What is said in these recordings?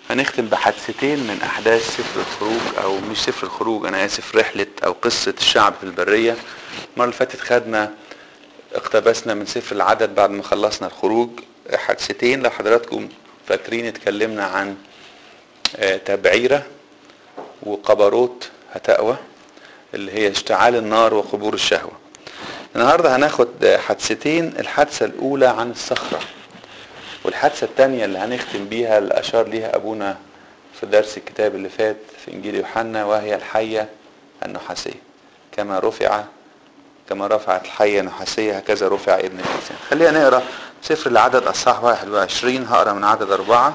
هنختم بحادثتين من احداث سفر الخروج او مش سفر الخروج انا اسف رحلة او قصة الشعب في البرية المرة اللي فاتت خدنا اقتبسنا من سفر العدد بعد ما خلصنا الخروج حادثتين لو حضراتكم فاكرين اتكلمنا عن آه، تبعيرة وقبروت هتقوى اللي هي اشتعال النار وقبور الشهوة النهاردة هناخد حادثتين الحادثة الأولى عن الصخرة والحادثة الثانية اللي هنختم بيها اللي أشار ليها أبونا في درس الكتاب اللي فات في إنجيل يوحنا وهي الحية النحاسية كما رفع كما رفعت الحية نحاسية هكذا رفع ابن الإنسان خلينا نقرأ سفر العدد أصحاح 21 هقرأ من عدد أربعة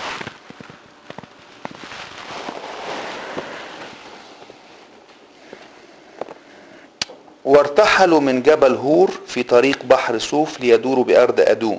وارتحلوا من جبل هور في طريق بحر صوف ليدوروا بأرض أدوم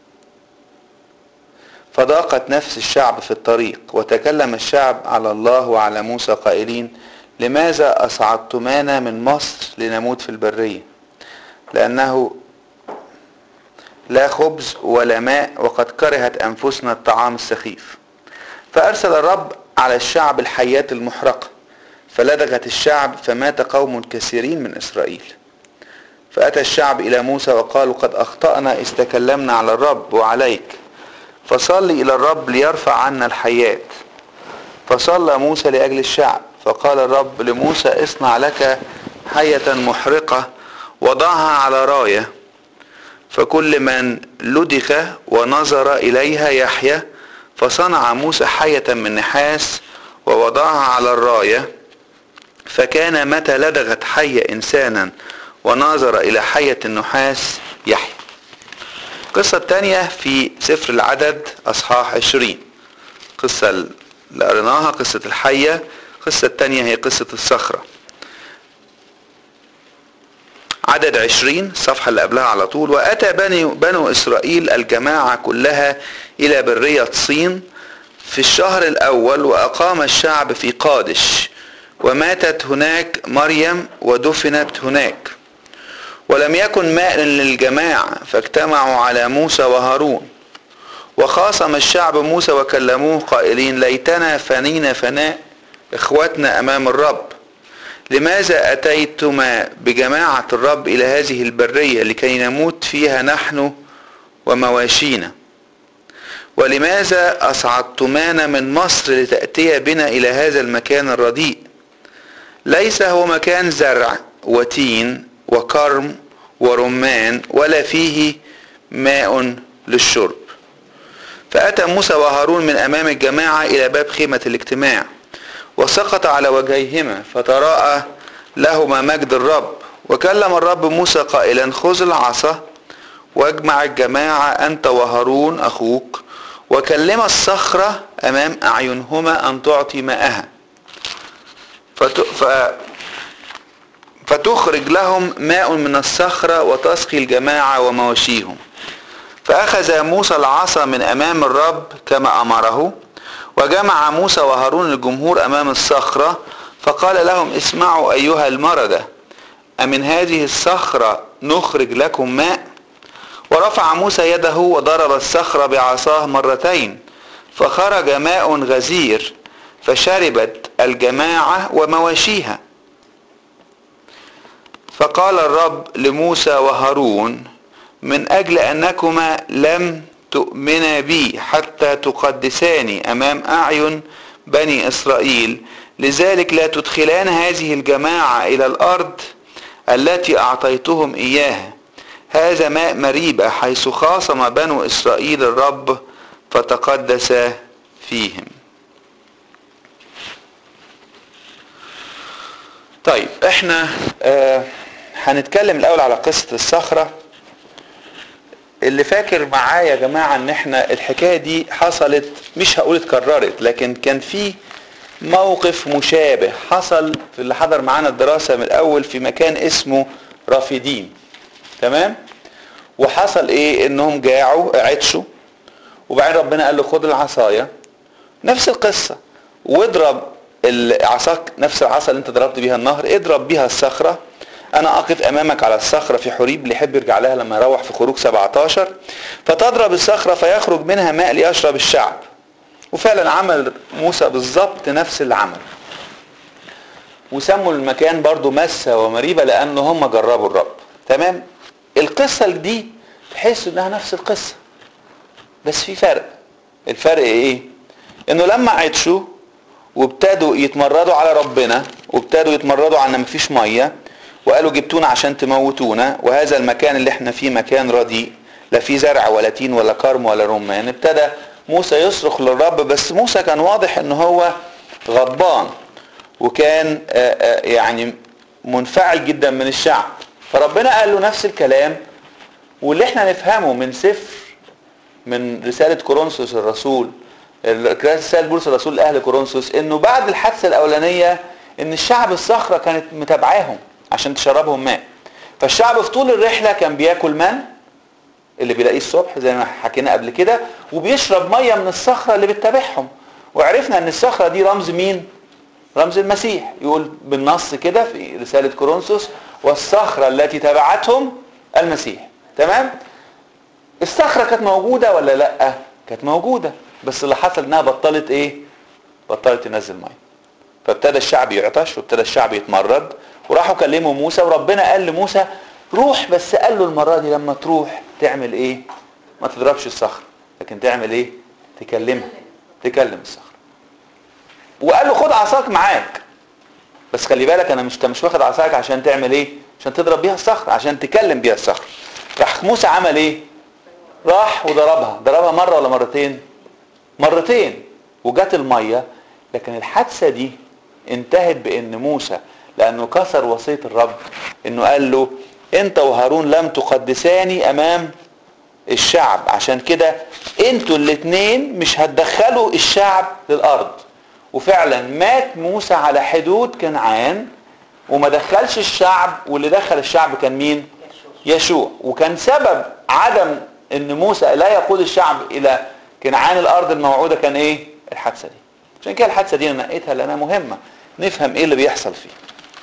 فضاقت نفس الشعب في الطريق وتكلم الشعب على الله وعلى موسى قائلين لماذا أصعدتمانا من مصر لنموت في البرية لأنه لا خبز ولا ماء وقد كرهت أنفسنا الطعام السخيف فأرسل الرب على الشعب الحياة المحرقة فلدغت الشعب فمات قوم كثيرين من إسرائيل فأتى الشعب إلى موسى وقالوا قد أخطأنا إذ تكلمنا على الرب وعليك فصل إلى الرب ليرفع عنا الحياة فصلى موسى لأجل الشعب فقال الرب لموسى اصنع لك حية محرقة وضعها على راية فكل من لدغ ونظر إليها يحيى فصنع موسى حية من نحاس ووضعها على الراية فكان متى لدغت حية إنسانا ونظر إلى حية النحاس يحيى القصة الثانية في سفر العدد أصحاح 20 قصة اللي قريناها قصة الحية القصة الثانية هي قصة الصخرة عدد عشرين الصفحة اللي قبلها على طول وأتى بني بنو إسرائيل الجماعة كلها إلى برية صين في الشهر الأول وأقام الشعب في قادش وماتت هناك مريم ودفنت هناك ولم يكن ماء للجماعة فاجتمعوا على موسى وهارون وخاصم الشعب موسى وكلموه قائلين ليتنا فنينا فناء اخوتنا امام الرب لماذا اتيتما بجماعة الرب الى هذه البرية لكي نموت فيها نحن ومواشينا ولماذا اصعدتمانا من مصر لتأتي بنا الى هذا المكان الرديء ليس هو مكان زرع وتين وكرم ورمان ولا فيه ماء للشرب فأتى موسى وهارون من أمام الجماعة إلى باب خيمة الاجتماع وسقط على وجهيهما فتراءى لهما مجد الرب وكلم الرب موسى قائلا خذ العصا واجمع الجماعة أنت وهارون أخوك وكلم الصخرة أمام أعينهما أن تعطي ماءها فت... ف... فتخرج لهم ماء من الصخرة وتسقي الجماعة ومواشيهم فأخذ موسى العصا من أمام الرب كما أمره وجمع موسى وهارون الجمهور أمام الصخرة فقال لهم اسمعوا أيها المردة أمن هذه الصخرة نخرج لكم ماء ورفع موسى يده وضرب الصخرة بعصاه مرتين فخرج ماء غزير فشربت الجماعة ومواشيها فقال الرب لموسى وهارون من أجل أنكما لم تؤمنا بي حتى تقدساني أمام أعين بني إسرائيل لذلك لا تدخلان هذه الجماعة إلى الأرض التي أعطيتهم إياها هذا ماء مريبة حيث خاصم بنو إسرائيل الرب فتقدس فيهم طيب احنا آه هنتكلم الاول على قصة الصخرة اللي فاكر معايا يا جماعة ان احنا الحكاية دي حصلت مش هقول اتكررت لكن كان في موقف مشابه حصل في اللي حضر معانا الدراسة من الاول في مكان اسمه رافدين تمام وحصل ايه انهم جاعوا عطشوا وبعدين ربنا قال له خد العصاية نفس القصة واضرب العصاك نفس العصا اللي انت ضربت بيها النهر اضرب بيها الصخرة انا اقف امامك على الصخرة في حريب اللي يحب يرجع لها لما يروح في خروج 17 فتضرب الصخرة فيخرج منها ماء ليشرب الشعب وفعلا عمل موسى بالظبط نفس العمل وسموا المكان برضو مسة ومريبة لأن هم جربوا الرب تمام القصة دي تحس انها نفس القصة بس في فرق الفرق ايه انه لما عطشوا وابتدوا يتمردوا على ربنا وابتدوا يتمردوا على ان مفيش ميه وقالوا جبتونا عشان تموتونا وهذا المكان اللي احنا فيه مكان رديء لا فيه زرع ولا تين ولا كرم ولا رمان ابتدى موسى يصرخ للرب بس موسى كان واضح ان هو غضبان وكان يعني منفعل جدا من الشعب فربنا قال له نفس الكلام واللي احنا نفهمه من سفر من رسالة كورنثوس الرسول رسالة بولس الرسول لأهل كورنثوس انه بعد الحادثة الأولانية ان الشعب الصخرة كانت متابعاهم عشان تشربهم ماء فالشعب في طول الرحلة كان بياكل من اللي بيلاقيه الصبح زي ما حكينا قبل كده وبيشرب مية من الصخرة اللي بتتابعهم وعرفنا ان الصخرة دي رمز مين رمز المسيح يقول بالنص كده في رسالة كورنثوس والصخرة التي تبعتهم المسيح تمام الصخرة كانت موجودة ولا لا كانت موجودة بس اللي حصل انها بطلت ايه بطلت تنزل ميه فابتدى الشعب يعطش وابتدى الشعب يتمرد وراحوا كلموا موسى وربنا قال لموسى روح بس قال له المرة دي لما تروح تعمل ايه ما تضربش الصخرة لكن تعمل ايه تكلمها تكلم الصخرة وقال له خد عصاك معاك بس خلي بالك انا مش مش واخد عصاك عشان تعمل ايه عشان تضرب بيها الصخرة عشان تكلم بيها الصخرة راح موسى عمل ايه راح وضربها ضربها مرة ولا مرتين مرتين وجت المية لكن الحادثة دي انتهت بان موسى لانه كسر وصية الرب انه قال له انت وهارون لم تقدساني امام الشعب عشان كده انتوا الاتنين مش هتدخلوا الشعب للارض وفعلا مات موسى على حدود كنعان وما دخلش الشعب واللي دخل الشعب كان مين يشوع وكان سبب عدم ان موسى لا يقود الشعب الى كنعان الارض الموعوده كان ايه الحادثه دي عشان كده الحادثه دي انا نقيتها لانها مهمه نفهم ايه اللي بيحصل فيه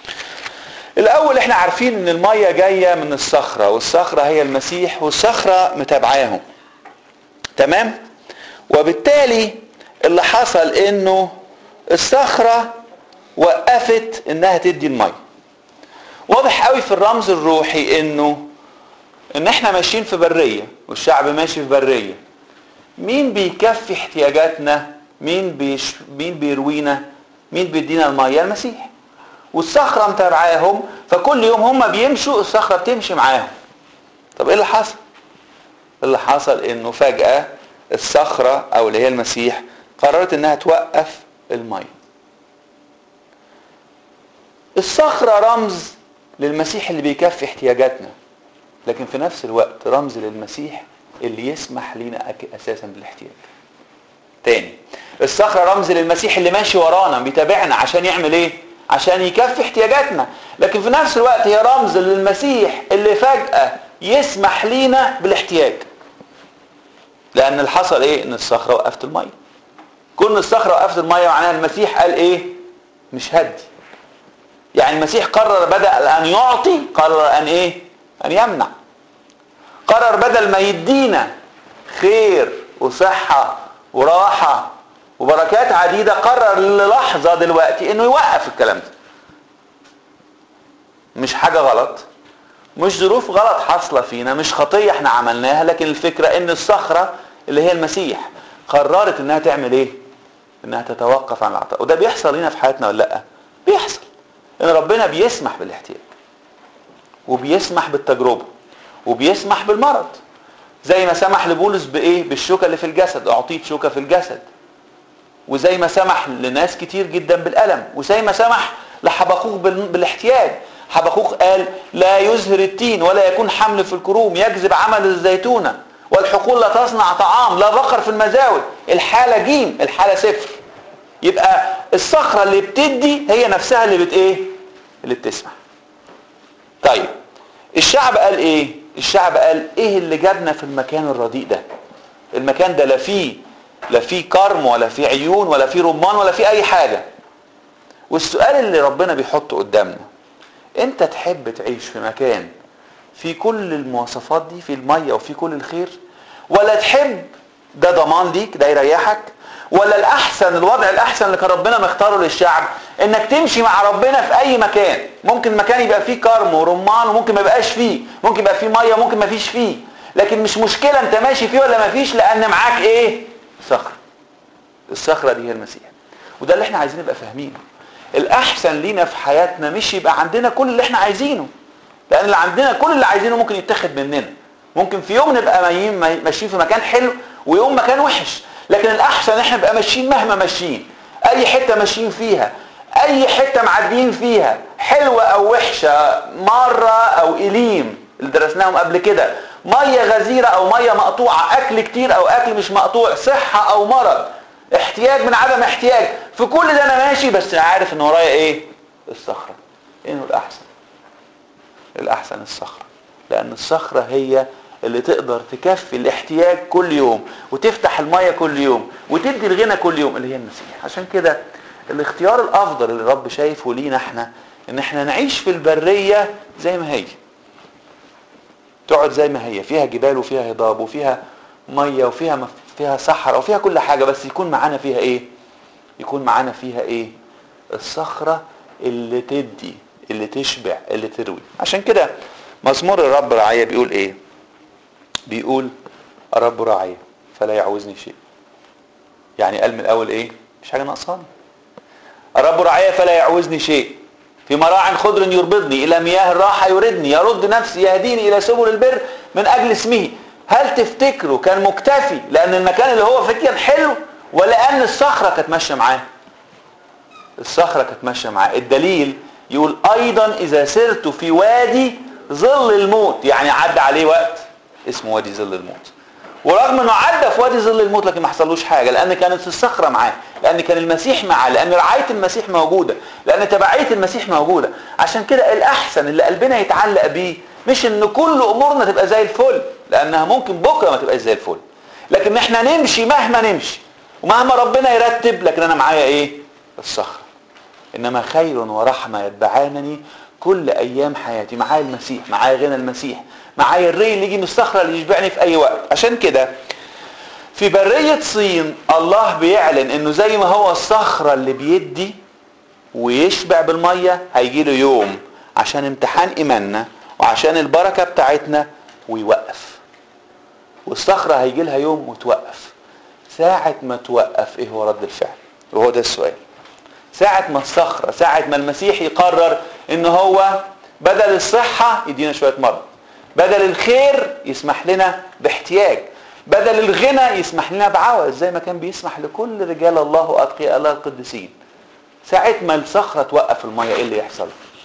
الاول احنا عارفين ان الميه جايه من الصخره والصخره هي المسيح والصخره متابعاهم تمام وبالتالي اللي حصل انه الصخره وقفت انها تدي الميه واضح قوي في الرمز الروحي انه ان احنا ماشيين في بريه والشعب ماشي في بريه مين بيكفي احتياجاتنا مين بيش مين بيروينا مين بيدينا الميه المسيح والصخره متابعاهم فكل يوم هم بيمشوا الصخره بتمشي معاهم طب ايه اللي حصل اللي حصل انه فجاه الصخره او اللي هي المسيح قررت انها توقف الميه الصخره رمز للمسيح اللي بيكفي احتياجاتنا لكن في نفس الوقت رمز للمسيح اللي يسمح لينا اساسا بالاحتياج تاني الصخرة رمز للمسيح اللي ماشي ورانا بيتابعنا عشان يعمل ايه عشان يكفي احتياجاتنا لكن في نفس الوقت هي رمز للمسيح اللي فجأة يسمح لينا بالاحتياج لان اللي حصل ايه ان الصخرة وقفت المية كون الصخرة وقفت المية معناها المسيح قال ايه مش هدي يعني المسيح قرر بدأ ان يعطي قرر ان ايه ان يمنع قرر بدل ما يدينا خير وصحة وراحة وبركات عديدة قرر للحظة دلوقتي انه يوقف الكلام ده مش حاجة غلط مش ظروف غلط حاصلة فينا مش خطية احنا عملناها لكن الفكرة ان الصخرة اللي هي المسيح قررت انها تعمل ايه انها تتوقف عن العطاء وده بيحصل لنا في حياتنا ولا لا بيحصل ان ربنا بيسمح بالاحتياج وبيسمح بالتجربة وبيسمح بالمرض زي ما سمح لبولس بايه بالشوكه اللي في الجسد اعطيت شوكه في الجسد وزي ما سمح لناس كتير جدا بالالم وزي ما سمح لحبقوق بالاحتياج حبقوق قال لا يزهر التين ولا يكون حمل في الكروم يجذب عمل الزيتونه والحقول لا تصنع طعام لا بقر في المزاود الحاله جيم الحاله صفر يبقى الصخره اللي بتدي هي نفسها اللي بت ايه اللي بتسمع طيب الشعب قال ايه الشعب قال ايه اللي جابنا في المكان الرديء ده المكان ده لا فيه لا فيه كرم ولا فيه عيون ولا فيه رمان ولا فيه اي حاجه والسؤال اللي ربنا بيحطه قدامنا انت تحب تعيش في مكان في كل المواصفات دي في الميه وفي كل الخير ولا تحب ده ضمان ليك ده يريحك ولا الاحسن الوضع الاحسن اللي كان ربنا مختاره للشعب انك تمشي مع ربنا في اي مكان ممكن مكان يبقى فيه كرم ورمان وممكن ما يبقاش فيه ممكن يبقى فيه ميه وممكن ما فيش فيه لكن مش مشكله انت ماشي فيه ولا ما فيش لان معاك ايه صخره الصخره دي هي المسيح وده اللي احنا عايزين نبقى فاهمينه الاحسن لينا في حياتنا مش يبقى عندنا كل اللي احنا عايزينه لان اللي عندنا كل اللي عايزينه ممكن يتاخد مننا ممكن في يوم نبقى مايين ماشيين في مكان حلو ويوم مكان وحش لكن الاحسن احنا نبقى ماشيين مهما ماشيين اي حته ماشيين فيها اي حته معديين فيها حلوه او وحشه مره او اليم اللي درسناهم قبل كده ميه غزيره او ميه مقطوعه اكل كتير او اكل مش مقطوع صحه او مرض احتياج من عدم احتياج في كل ده انا ماشي بس عارف ان ورايا ايه الصخره انه الاحسن الاحسن الصخره لان الصخره هي اللي تقدر تكفي الاحتياج كل يوم وتفتح المية كل يوم وتدي الغنى كل يوم اللي هي المسيح عشان كده الاختيار الافضل اللي الرب شايفه لينا احنا ان احنا نعيش في البرية زي ما هي تقعد زي ما هي فيها جبال وفيها هضاب وفيها مية وفيها مف... فيها صحراء وفيها كل حاجة بس يكون معانا فيها ايه يكون معانا فيها ايه الصخرة اللي تدي اللي تشبع اللي تروي عشان كده مزمور الرب رعاية بيقول ايه بيقول الرب راعي فلا يعوزني شيء يعني قال من الاول ايه مش حاجه ناقصاني الرب راعي فلا يعوزني شيء في مراع خضر يربضني الى مياه الراحه يردني يرد نفسي يهديني الى سبل البر من اجل اسمه هل تفتكروا كان مكتفي لان المكان اللي هو فيه كان حلو ولا ان الصخره كانت ماشيه معاه الصخره كانت ماشيه معاه الدليل يقول ايضا اذا سرت في وادي ظل الموت يعني عدى عليه وقت اسمه وادي ظل الموت ورغم انه عدى في وادي ظل الموت لكن ما حصلوش حاجه لان كانت الصخره معاه لان كان المسيح معاه لان رعايه المسيح موجوده لان تبعيه المسيح موجوده عشان كده الاحسن اللي قلبنا يتعلق بيه مش ان كل امورنا تبقى زي الفل لانها ممكن بكره ما تبقاش زي الفل لكن احنا نمشي مهما نمشي ومهما ربنا يرتب لكن انا معايا ايه الصخره انما خير ورحمه يتبعانني كل ايام حياتي معايا المسيح معايا غنى المسيح معايا الري اللي يجي من الصخره اللي يشبعني في اي وقت عشان كده في برية صين الله بيعلن انه زي ما هو الصخرة اللي بيدي ويشبع بالمية هيجي له يوم عشان امتحان ايماننا وعشان البركة بتاعتنا ويوقف والصخرة هيجي لها يوم وتوقف ساعة ما توقف ايه هو رد الفعل وهو ده السؤال ساعة ما الصخرة ساعة ما المسيح يقرر ان هو بدل الصحة يدينا شوية مرض بدل الخير يسمح لنا باحتياج بدل الغنى يسمح لنا بعوز زي ما كان بيسمح لكل رجال الله واتقياء الله القديسين ساعة ما الصخرة توقف المية ايه اللي يحصل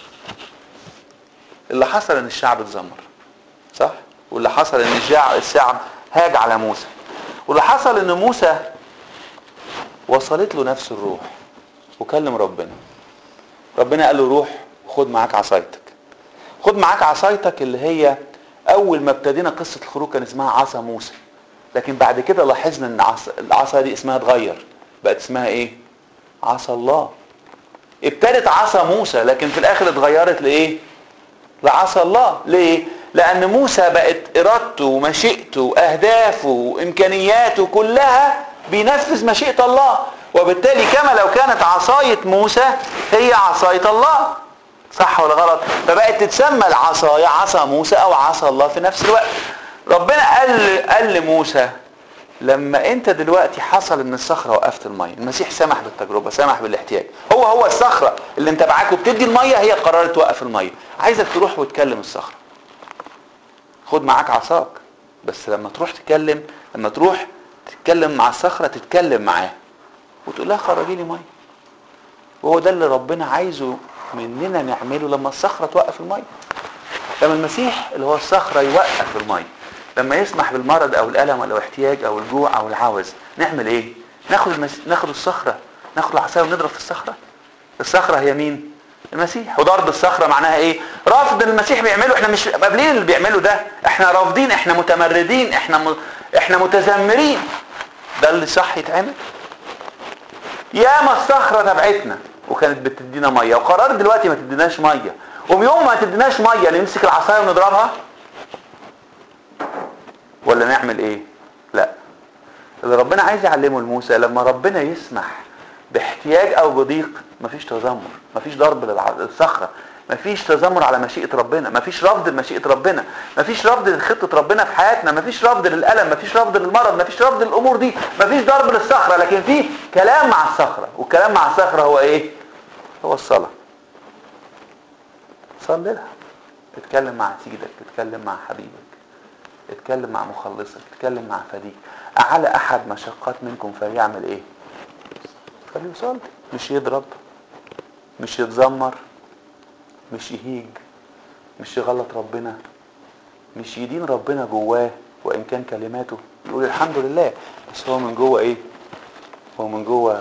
اللي حصل ان الشعب اتذمر صح واللي حصل ان الشعب هاج على موسى واللي حصل ان موسى وصلت له نفس الروح وكلم ربنا ربنا قال له روح خد معاك عصايتك خد معاك عصايتك اللي هي اول ما ابتدينا قصه الخروج كان اسمها عصا موسى لكن بعد كده لاحظنا ان العصا دي اسمها اتغير بقت اسمها ايه عصا الله ابتدت عصا موسى لكن في الاخر اتغيرت لايه لعصا الله ليه لان موسى بقت ارادته ومشيئته واهدافه وامكانياته كلها بينفذ مشيئه الله وبالتالي كما لو كانت عصايه موسى هي عصايه الله صح ولا غلط فبقت تتسمى العصاية عصا موسى او عصا الله في نفس الوقت ربنا قال قال لموسى لما انت دلوقتي حصل ان الصخره وقفت الميه المسيح سمح بالتجربه سمح بالاحتياج هو هو الصخره اللي انت معاك وبتدي الميه هي قررت توقف الميه عايزك تروح وتكلم الصخره خد معاك عصاك بس لما تروح تتكلم لما تروح تتكلم مع الصخره تتكلم معاه وتقول لها خرجي لي ميه وهو ده اللي ربنا عايزه مننا نعمله لما الصخرة توقف المية لما المسيح اللي هو الصخرة يوقف المية لما يسمح بالمرض او الالم او الاحتياج او الجوع او العوز نعمل ايه ناخد المس... ناخد الصخرة ناخد العصاية ونضرب في الصخرة الصخرة هي مين المسيح وضرب الصخرة معناها ايه رفض المسيح بيعمله احنا مش قابلين اللي بيعمله ده احنا رافضين احنا متمردين احنا م... احنا متذمرين ده اللي صح يتعمل ياما الصخرة تبعتنا وكانت بتدينا ميه وقررت دلوقتي ما تديناش ميه ويوم ما تديناش ميه نمسك العصايه ونضربها ولا نعمل ايه لا اللي ربنا عايز يعلمه لموسى لما ربنا يسمح باحتياج او بضيق مفيش تذمر مفيش ضرب للصخره مفيش تذمر على مشيئه ربنا مفيش رفض لمشيئه ربنا مفيش رفض لخطه ربنا في حياتنا مفيش رفض للالم مفيش رفض للمرض مفيش رفض للامور دي مفيش ضرب للصخره لكن في كلام مع الصخره والكلام مع الصخره هو ايه هو الصلاه صلي لها اتكلم مع سيدك اتكلم مع حبيبك اتكلم مع مخلصك اتكلم مع فديك على احد مشقات منكم فليعمل ايه فليصلي مش يضرب مش يتذمر مش يهيج مش يغلط ربنا مش يدين ربنا جواه وان كان كلماته يقول الحمد لله بس هو من جوه ايه هو من جوه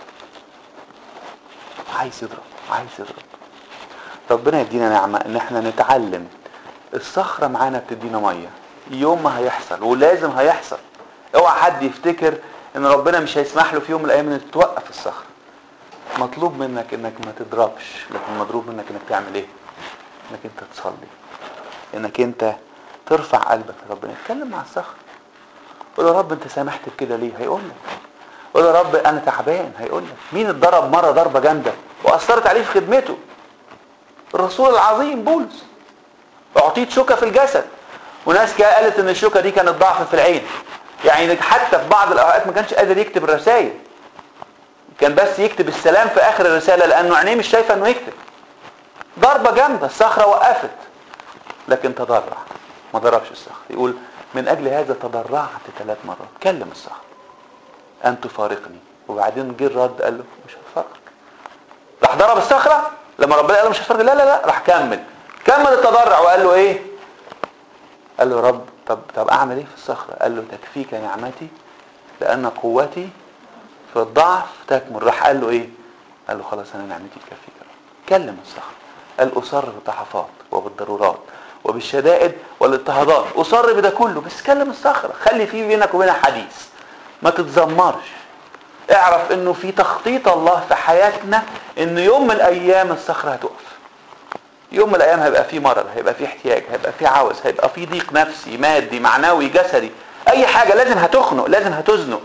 عايز يضرب عايز يضرب ربنا يدينا نعمة ان احنا نتعلم الصخرة معانا بتدينا مية يوم ما هيحصل ولازم هيحصل اوعى حد يفتكر ان ربنا مش هيسمح له في يوم من الايام ان توقف الصخرة مطلوب منك انك ما تضربش لكن مطلوب منك انك تعمل ايه انك انت تصلي انك انت ترفع قلبك لربنا اتكلم مع الصخرة قول يا رب انت سامحت بكده ليه هيقول لك قول يا رب انا تعبان هيقول لك مين اتضرب مره ضربه جامده واثرت عليه في خدمته الرسول العظيم بولس اعطيت شوكه في الجسد وناس قالت ان الشوكه دي كانت ضعف في العين يعني حتى في بعض الاوقات ما كانش قادر يكتب الرسائل كان بس يكتب السلام في اخر الرساله لانه عينيه مش شايفه انه يكتب ضربه جامده الصخره وقفت لكن تضرع ما ضربش الصخره يقول من اجل هذا تضرعت ثلاث مرات كلم الصخره ان تفارقني وبعدين جه الرد قال له مش هفارقك راح ضرب الصخره لما ربنا قال له مش هفارقك لا لا لا راح كمل كمل التضرع وقال له ايه قال له يا رب طب طب اعمل ايه في الصخره قال له تكفيك نعمتي لان قوتي في الضعف تكمل راح قال له ايه قال له خلاص انا نعمتي تكفيك كلم الصخره قال اصر بالضعفات وبالضرورات وبالشدائد والاضطهادات اصر بده كله بس كلم الصخره خلي في بينك وبينها حديث ما تتذمرش اعرف انه في تخطيط الله في حياتنا ان يوم من الايام الصخره هتقف يوم من الايام هيبقى في مرض هيبقى في احتياج هيبقى في عوز هيبقى في ضيق نفسي مادي معنوي جسدي اي حاجه لازم هتخنق لازم هتزنق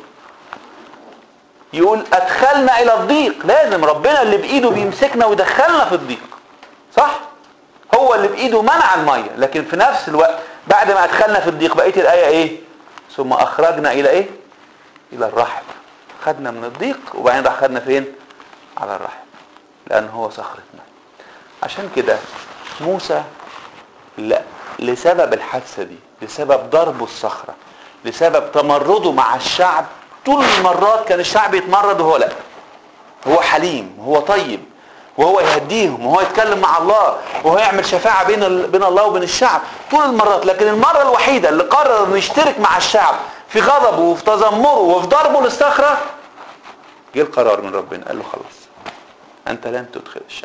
يقول ادخلنا الى الضيق لازم ربنا اللي بايده بيمسكنا ويدخلنا في الضيق صح هو اللي بايده منع الميه لكن في نفس الوقت بعد ما ادخلنا في الضيق بقيه الايه ايه ثم اخرجنا الى ايه الى الرحم خدنا من الضيق وبعدين راح خدنا فين على الرحم لان هو صخرتنا عشان كده موسى لا لسبب الحادثه دي لسبب ضربه الصخره لسبب تمرده مع الشعب طول المرات كان الشعب يتمرد وهو لا هو حليم وهو طيب وهو يهديهم وهو يتكلم مع الله وهو يعمل شفاعة بين ال... بين الله وبين الشعب طول المرات لكن المرة الوحيدة اللي قرر انه يشترك مع الشعب في غضبه وفي تذمره وفي ضربه للصخرة جه القرار من ربنا قال له خلاص انت لن تدخل الشعب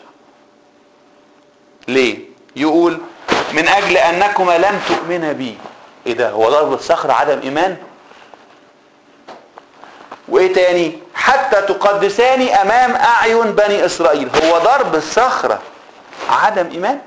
ليه يقول من اجل انكما لم تؤمن بي ايه ده هو ضرب الصخرة عدم ايمان وايه تاني حتى تقدساني امام اعين بني اسرائيل هو ضرب الصخرة عدم ايمان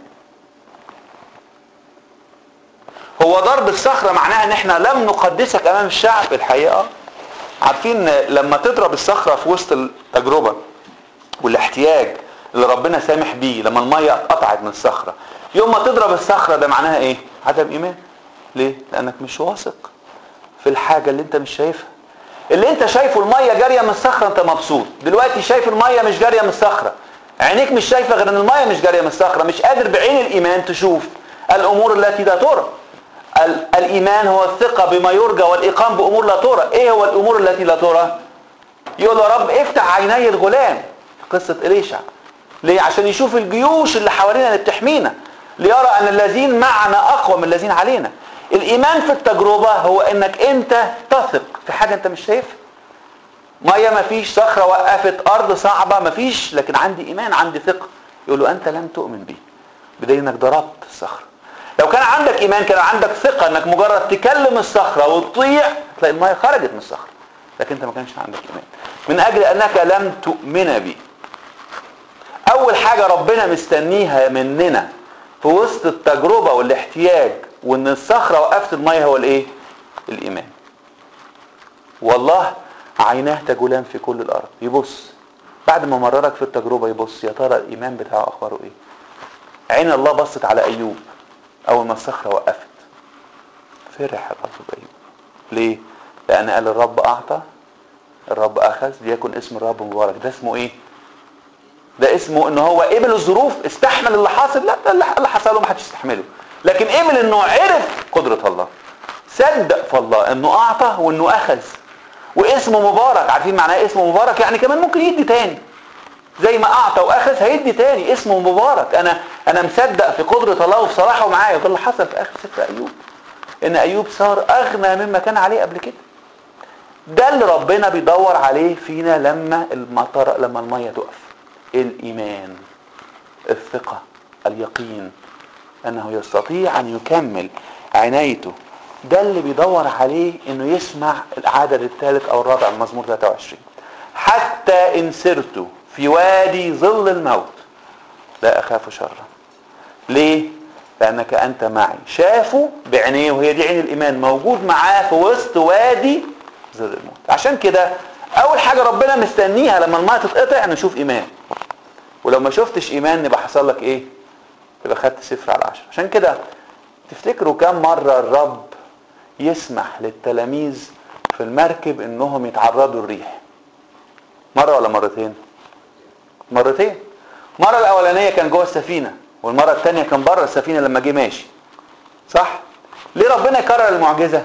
هو ضرب الصخرة معناها ان احنا لم نقدسك امام الشعب الحقيقة عارفين لما تضرب الصخرة في وسط التجربة والاحتياج اللي ربنا سامح بيه لما المية اتقطعت من الصخرة يوم ما تضرب الصخرة ده معناها ايه عدم ايمان ليه لانك مش واثق في الحاجة اللي انت مش شايفها اللي انت شايفه المية جارية من الصخرة انت مبسوط دلوقتي شايف المية مش جارية من الصخرة عينيك مش شايفة غير ان المية مش جارية من الصخرة مش قادر بعين الايمان تشوف الامور التي لا ترى الايمان هو الثقة بما يرجى والاقام بامور لا ترى ايه هو الامور التي لا ترى يقول يا رب افتح عيني الغلام قصة اليشع ليه عشان يشوف الجيوش اللي حوالينا اللي بتحمينا ليرى ان الذين معنا اقوى من الذين علينا الايمان في التجربة هو انك انت تثق في حاجة انت مش شايفها مية مفيش صخرة وقفت ارض صعبة مفيش لكن عندي ايمان عندي ثقة يقول له انت لم تؤمن بي بدليل انك ضربت الصخرة لو كان عندك ايمان كان عندك ثقة انك مجرد تكلم الصخرة وتطيع تلاقي المية خرجت من الصخرة لكن انت ما كانش عندك ايمان من اجل انك لم تؤمن بي اول حاجة ربنا مستنيها مننا في وسط التجربة والاحتياج وان الصخرة وقفت المية هو الايه الايمان والله عيناه تجولان في كل الارض يبص بعد ما مررك في التجربه يبص يا ترى الايمان بتاعه اخباره ايه عين الله بصت على ايوب اول ما الصخره وقفت فرح الرب بايوب ليه لان قال الرب اعطى الرب اخذ ليكن اسم الرب مبارك ده اسمه ايه ده اسمه ان هو قبل الظروف استحمل اللي حاصل لا ده اللي حصل له ما حدش يستحمله لكن قبل انه عرف قدره الله صدق في الله انه اعطى وانه اخذ واسمه مبارك عارفين معناه إيه اسمه مبارك يعني كمان ممكن يدي تاني زي ما اعطى واخذ هيدي تاني اسمه مبارك انا انا مصدق في قدره الله وفي صلاحه معايا وده اللي حصل في اخر سفر ايوب ان ايوب صار اغنى مما كان عليه قبل كده ده اللي ربنا بيدور عليه فينا لما المطر لما الميه تقف الايمان الثقه اليقين انه يستطيع ان يكمل عنايته ده اللي بيدور عليه انه يسمع العدد الثالث او الرابع من مزمور 23 حتى ان سرت في وادي ظل الموت لا اخاف شرا ليه لانك انت معي شافوا بعينيه وهي دي عين الايمان موجود معاه في وسط وادي ظل الموت عشان كده اول حاجه ربنا مستنيها لما الماء تتقطع نشوف ايمان ولو ما شفتش ايمان يبقى حصل لك ايه يبقى خدت صفر على عشرة عشان كده تفتكروا كم مرة الرب يسمح للتلاميذ في المركب انهم يتعرضوا للريح مرة ولا مرتين مرتين المرة الاولانية كان جوه السفينة والمرة الثانية كان بره السفينة لما جه ماشي صح ليه ربنا يكرر المعجزة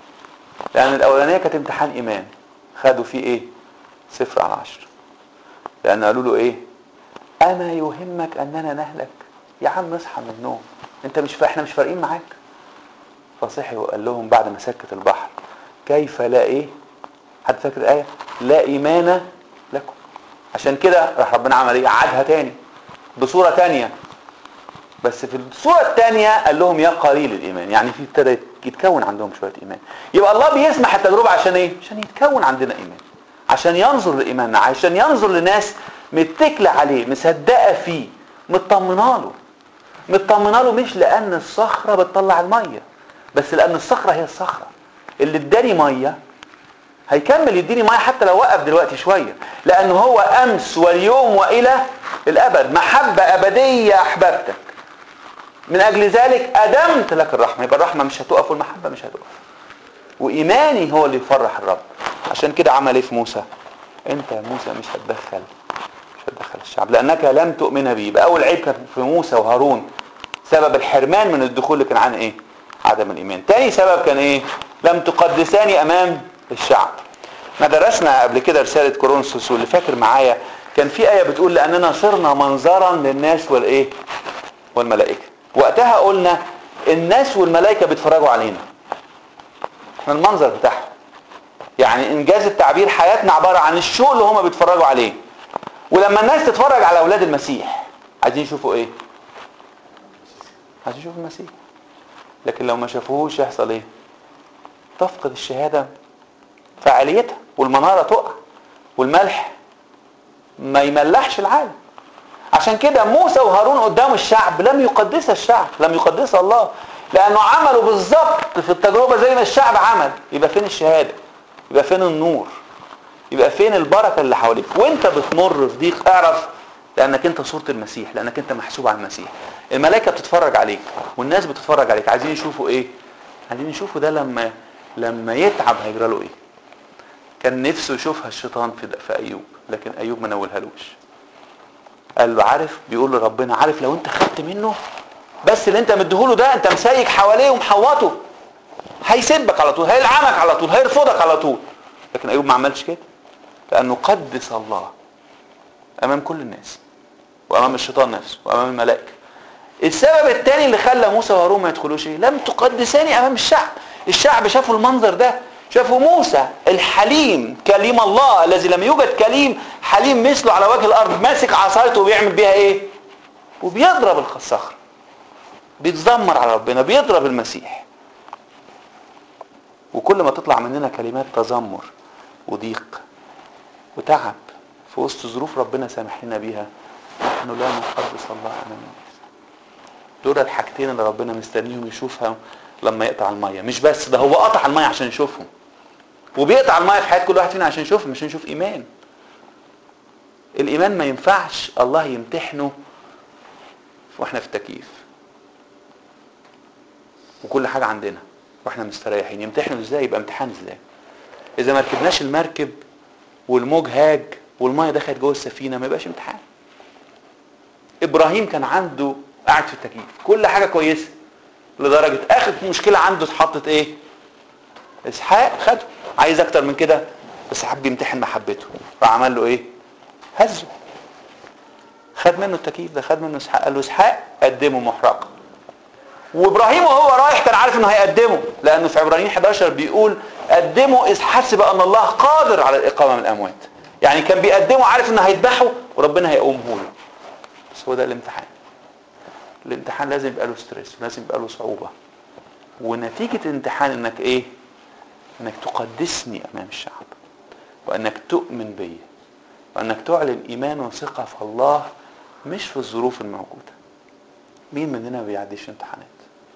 لان الاولانية كانت امتحان ايمان خدوا فيه ايه صفر على عشرة لان قالوا له ايه اما يهمك اننا نهلك يا عم اصحى من النوم انت مش احنا مش فارقين معاك فصحي وقال لهم بعد ما سكت البحر كيف لا ايه حد فاكر الايه لا ايمان لكم عشان كده راح ربنا عمل ايه عادها تاني بصوره تانية بس في الصوره الثانيه قال لهم يا قليل الايمان يعني في ابتدى يتكون عندهم شويه ايمان يبقى الله بيسمح التجربه عشان ايه عشان يتكون عندنا ايمان عشان ينظر لايماننا عشان ينظر لناس متكله عليه مصدقه فيه مطمنه له مطمنه له مش لان الصخره بتطلع الميه بس لان الصخره هي الصخره اللي اداني ميه هيكمل يديني ميه حتى لو وقف دلوقتي شويه لانه هو امس واليوم والى الابد محبه ابديه احببتك من اجل ذلك ادمت لك الرحمه يبقى الرحمه مش هتقف والمحبه مش هتقف وايماني هو اللي يفرح الرب عشان كده عمل ايه في موسى انت يا موسى مش هتدخل مش هتدخل الشعب لانك لم تؤمن بي يبقى اول عيب كان في موسى وهارون سبب الحرمان من الدخول اللي كان عن ايه عدم الايمان تاني سبب كان ايه لم تقدساني امام الشعب ما درسنا قبل كده رسالة كورنثوس واللي فاكر معايا كان في آية بتقول لأننا صرنا منظرا للناس والإيه والملائكة وقتها قلنا الناس والملائكة بيتفرجوا علينا من المنظر بتاعهم يعني إنجاز التعبير حياتنا عبارة عن الشوق اللي هما بيتفرجوا عليه ولما الناس تتفرج على أولاد المسيح عايزين يشوفوا إيه عايزين يشوفوا المسيح لكن لو ما شافوهوش يحصل ايه تفقد الشهاده فعاليتها والمناره تقع والملح ما يملحش العالم عشان كده موسى وهارون قدام الشعب لم يقدس الشعب لم يقدس الله لانه عملوا بالظبط في التجربه زي ما الشعب عمل يبقى فين الشهاده يبقى فين النور يبقى فين البركه اللي حواليك وانت بتمر في ضيق اعرف لانك انت صوره المسيح لانك انت محسوب على المسيح الملائكه بتتفرج عليك والناس بتتفرج عليك عايزين يشوفوا ايه عايزين يشوفوا ده لما لما يتعب هيجرى له ايه كان نفسه يشوفها الشيطان في في ايوب لكن ايوب ما نولهالوش قال له عارف بيقول له ربنا عارف لو انت خدت منه بس اللي انت مديهوله ده انت مسيك حواليه ومحوطه هيسبك على طول هيلعنك على طول هيرفضك على طول لكن ايوب ما عملش كده لانه قدس الله امام كل الناس وامام الشيطان نفسه وامام الملائكه السبب الثاني اللي خلى موسى وهارون ما يدخلوش ايه لم تقدساني امام الشعب الشعب شافوا المنظر ده شافوا موسى الحليم كليم الله الذي لم يوجد كليم حليم مثله على وجه الارض ماسك عصايته وبيعمل بيها ايه وبيضرب الصخر بيتذمر على ربنا بيضرب المسيح وكل ما تطلع مننا كلمات تذمر وضيق وتعب في وسط ظروف ربنا سامح لنا بيها نحن لا نقدس الله امام الناس دول الحاجتين اللي ربنا مستنيهم يشوفها لما يقطع الميه مش بس ده هو قطع الميه عشان يشوفهم وبيقطع الميه في حياه كل واحد فينا عشان نشوف مش نشوف ايمان الايمان ما ينفعش الله يمتحنه واحنا في التكييف وكل حاجه عندنا واحنا مستريحين يمتحنوا ازاي يبقى امتحان ازاي اذا ما ركبناش المركب والموج هاج والميه دخلت جوه السفينه ما يبقاش امتحان ابراهيم كان عنده قاعد في التكييف كل حاجه كويسه لدرجه اخر مشكله عنده اتحطت ايه اسحاق خده عايز اكتر من كده بس حب يمتحن محبته فعمل له ايه هزه خد منه التكييف ده خد منه اسحاق قال له اسحاق قدمه محرقه وابراهيم وهو رايح كان عارف انه هيقدمه لانه في عبرانيين 11 بيقول قدمه اذ حسب ان الله قادر على الاقامه من الاموات يعني كان بيقدمه عارف انه هيذبحه وربنا هيقومه له بس هو ده الامتحان الامتحان لازم يبقى له ستريس لازم يبقى له صعوبه ونتيجه الامتحان انك ايه انك تقدسني امام الشعب وانك تؤمن بي وانك تعلن ايمان وثقه في الله مش في الظروف الموجوده مين مننا ما بيعديش امتحانات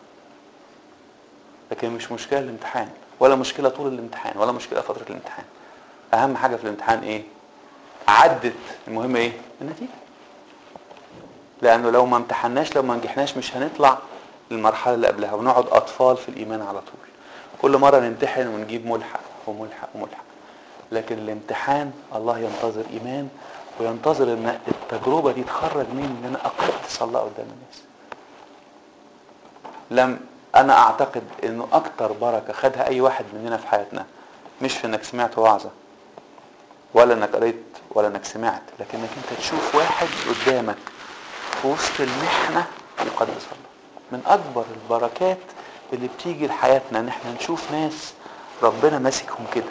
لكن مش مشكله الامتحان ولا مشكله طول الامتحان ولا مشكله فتره الامتحان اهم حاجه في الامتحان ايه عدت المهم ايه النتيجه لانه لو ما امتحناش لو ما نجحناش مش هنطلع للمرحله اللي قبلها ونقعد اطفال في الايمان على طول كل مره نمتحن ونجيب ملحق وملحق وملحق لكن الامتحان الله ينتظر ايمان وينتظر ان التجربه دي تخرج مني ان انا اقدس الله قدام الناس لم انا اعتقد انه اكتر بركه خدها اي واحد مننا في حياتنا مش في انك سمعت وعظه ولا انك قريت ولا انك سمعت لكنك انت تشوف واحد قدامك في وسط المحنه يقدس الله من اكبر البركات اللي بتيجي لحياتنا ان احنا نشوف ناس ربنا ماسكهم كده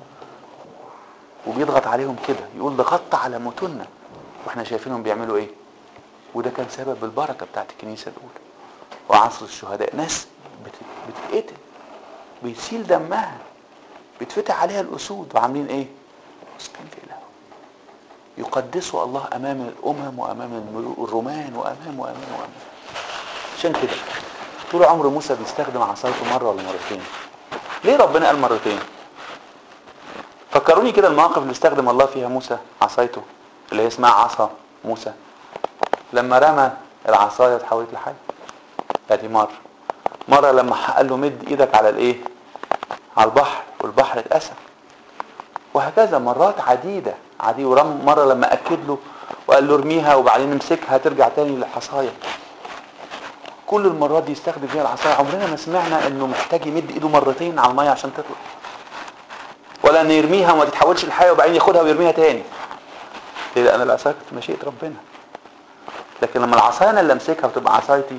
وبيضغط عليهم كده يقول ضغطت على موتنا واحنا شايفينهم بيعملوا ايه وده كان سبب البركه بتاعت الكنيسه الاولى وعصر الشهداء ناس بت- بتتقتل بيسيل دمها بيتفتح عليها الاسود وعاملين ايه مسكين في اله يقدسوا الله امام الامم وامام الملوك الرومان وامام وامام وامام عشان كده طول عمر موسى بيستخدم عصايته مره ولا مرتين ليه ربنا قال مرتين فكروني كده المواقف اللي استخدم الله فيها موسى عصايته اللي هي اسمها عصا موسى لما رمى العصايه اتحولت لحي ادي مره مره لما قال له مد ايدك على الايه على البحر والبحر اتقسم وهكذا مرات عديده عديده ورم مره لما اكد له وقال له ارميها وبعدين امسكها ترجع تاني للحصايه كل المرات دي يستخدم فيها العصايه عمرنا ما سمعنا انه محتاج يمد ايده مرتين على الميه عشان تطلع ولا ان يرميها وما تتحولش لحاجه وبعدين ياخدها ويرميها تاني ليه لان العصايه كانت مشيئه ربنا لكن لما العصايه انا اللي امسكها وتبقى عصايتي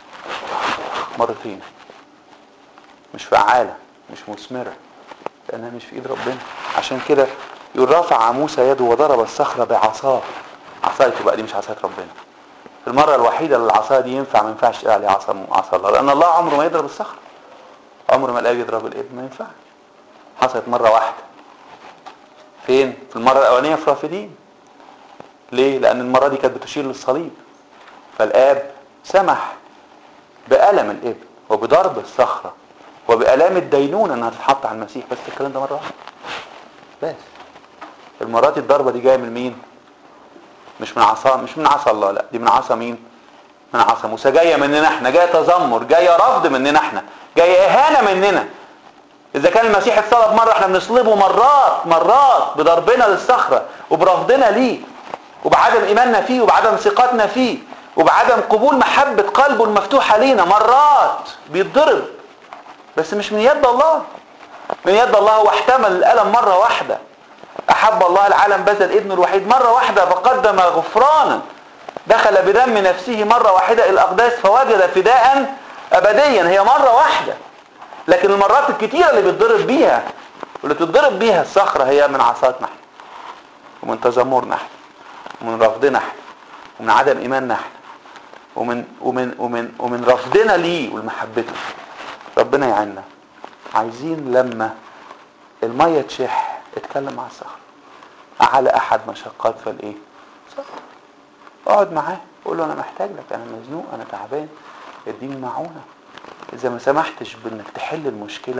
مرتين مش فعاله مش مثمره لانها مش في ايد ربنا عشان كده يقول رفع موسى يده وضرب الصخره بعصاه عصايته بقى دي مش عصايه ربنا المره الوحيده اللي العصايه دي ينفع ما ينفعش تقول عليها عصا عصا الله لان الله عمره ما يضرب الصخره عمره ما الاب يضرب الابن ما ينفعش حصلت مره واحده فين في المره الاولانيه في رافدين ليه لان المره دي كانت بتشير للصليب فالاب سمح بألم الابن وبضرب الصخرة وبألام الدينونة انها تتحط على المسيح بس الكلام ده مرة واحدة بس المرات دي الضربة دي جاية من مين مش من عصا مش من عصا الله لا دي من عصا مين من عصا موسى جاية مننا احنا جاية تذمر جاية رفض مننا احنا جاية اهانة مننا اذا كان المسيح اتصلب مرة احنا بنصلبه مرات مرات بضربنا للصخرة وبرفضنا ليه وبعدم ايماننا فيه وبعدم ثقتنا فيه وبعدم قبول محبة قلبه المفتوحة لينا مرات بيتضرب بس مش من يد الله من يد الله هو احتمل الألم مرة واحدة أحب الله العالم بذل ابنه الوحيد مرة واحدة فقدم غفرانا دخل بدم نفسه مرة واحدة إلى الأقداس فوجد فداء أبديا هي مرة واحدة لكن المرات الكتيرة اللي بيتضرب بيها واللي بتتضرب بيها الصخرة هي من عصاتنا احنا ومن تذمرنا احنا ومن رفضنا احنا ومن عدم إيماننا احنا ومن ومن ومن ومن رفضنا ليه ولمحبته ربنا يعيننا عايزين لما الميه تشح اتكلم مع الصخر على احد مشقات فالايه صخر اقعد معاه قول له انا محتاج لك انا مزنوق انا تعبان اديني معونه اذا ما سمحتش بانك تحل المشكله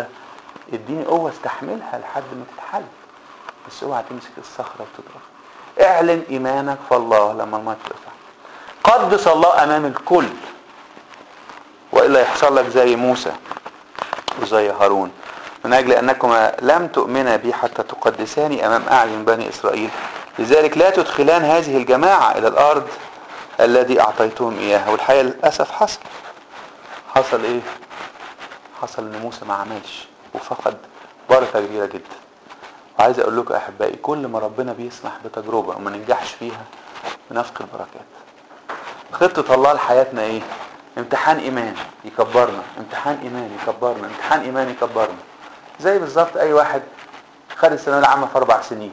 اديني قوة استحملها لحد ما تتحل بس اوعى تمسك الصخرة وتضرب اعلن ايمانك في الله لما الماء ترفع قدس الله امام الكل والا يحصل لك زي موسى وزي هارون من اجل انكما لم تؤمنا بي حتى تقدساني امام اعين بني اسرائيل لذلك لا تدخلان هذه الجماعة الى الارض الذي اعطيتهم اياها والحقيقة للاسف حصل حصل ايه حصل ان موسى ما عملش وفقد بركة كبيرة جدا وعايز اقول لكم احبائي كل ما ربنا بيسمح بتجربة وما ننجحش فيها بنفقد بركات خطة الله لحياتنا ايه امتحان ايمان يكبرنا امتحان ايمان يكبرنا امتحان ايمان يكبرنا زي بالظبط اي واحد خد الثانويه العامه في اربع سنين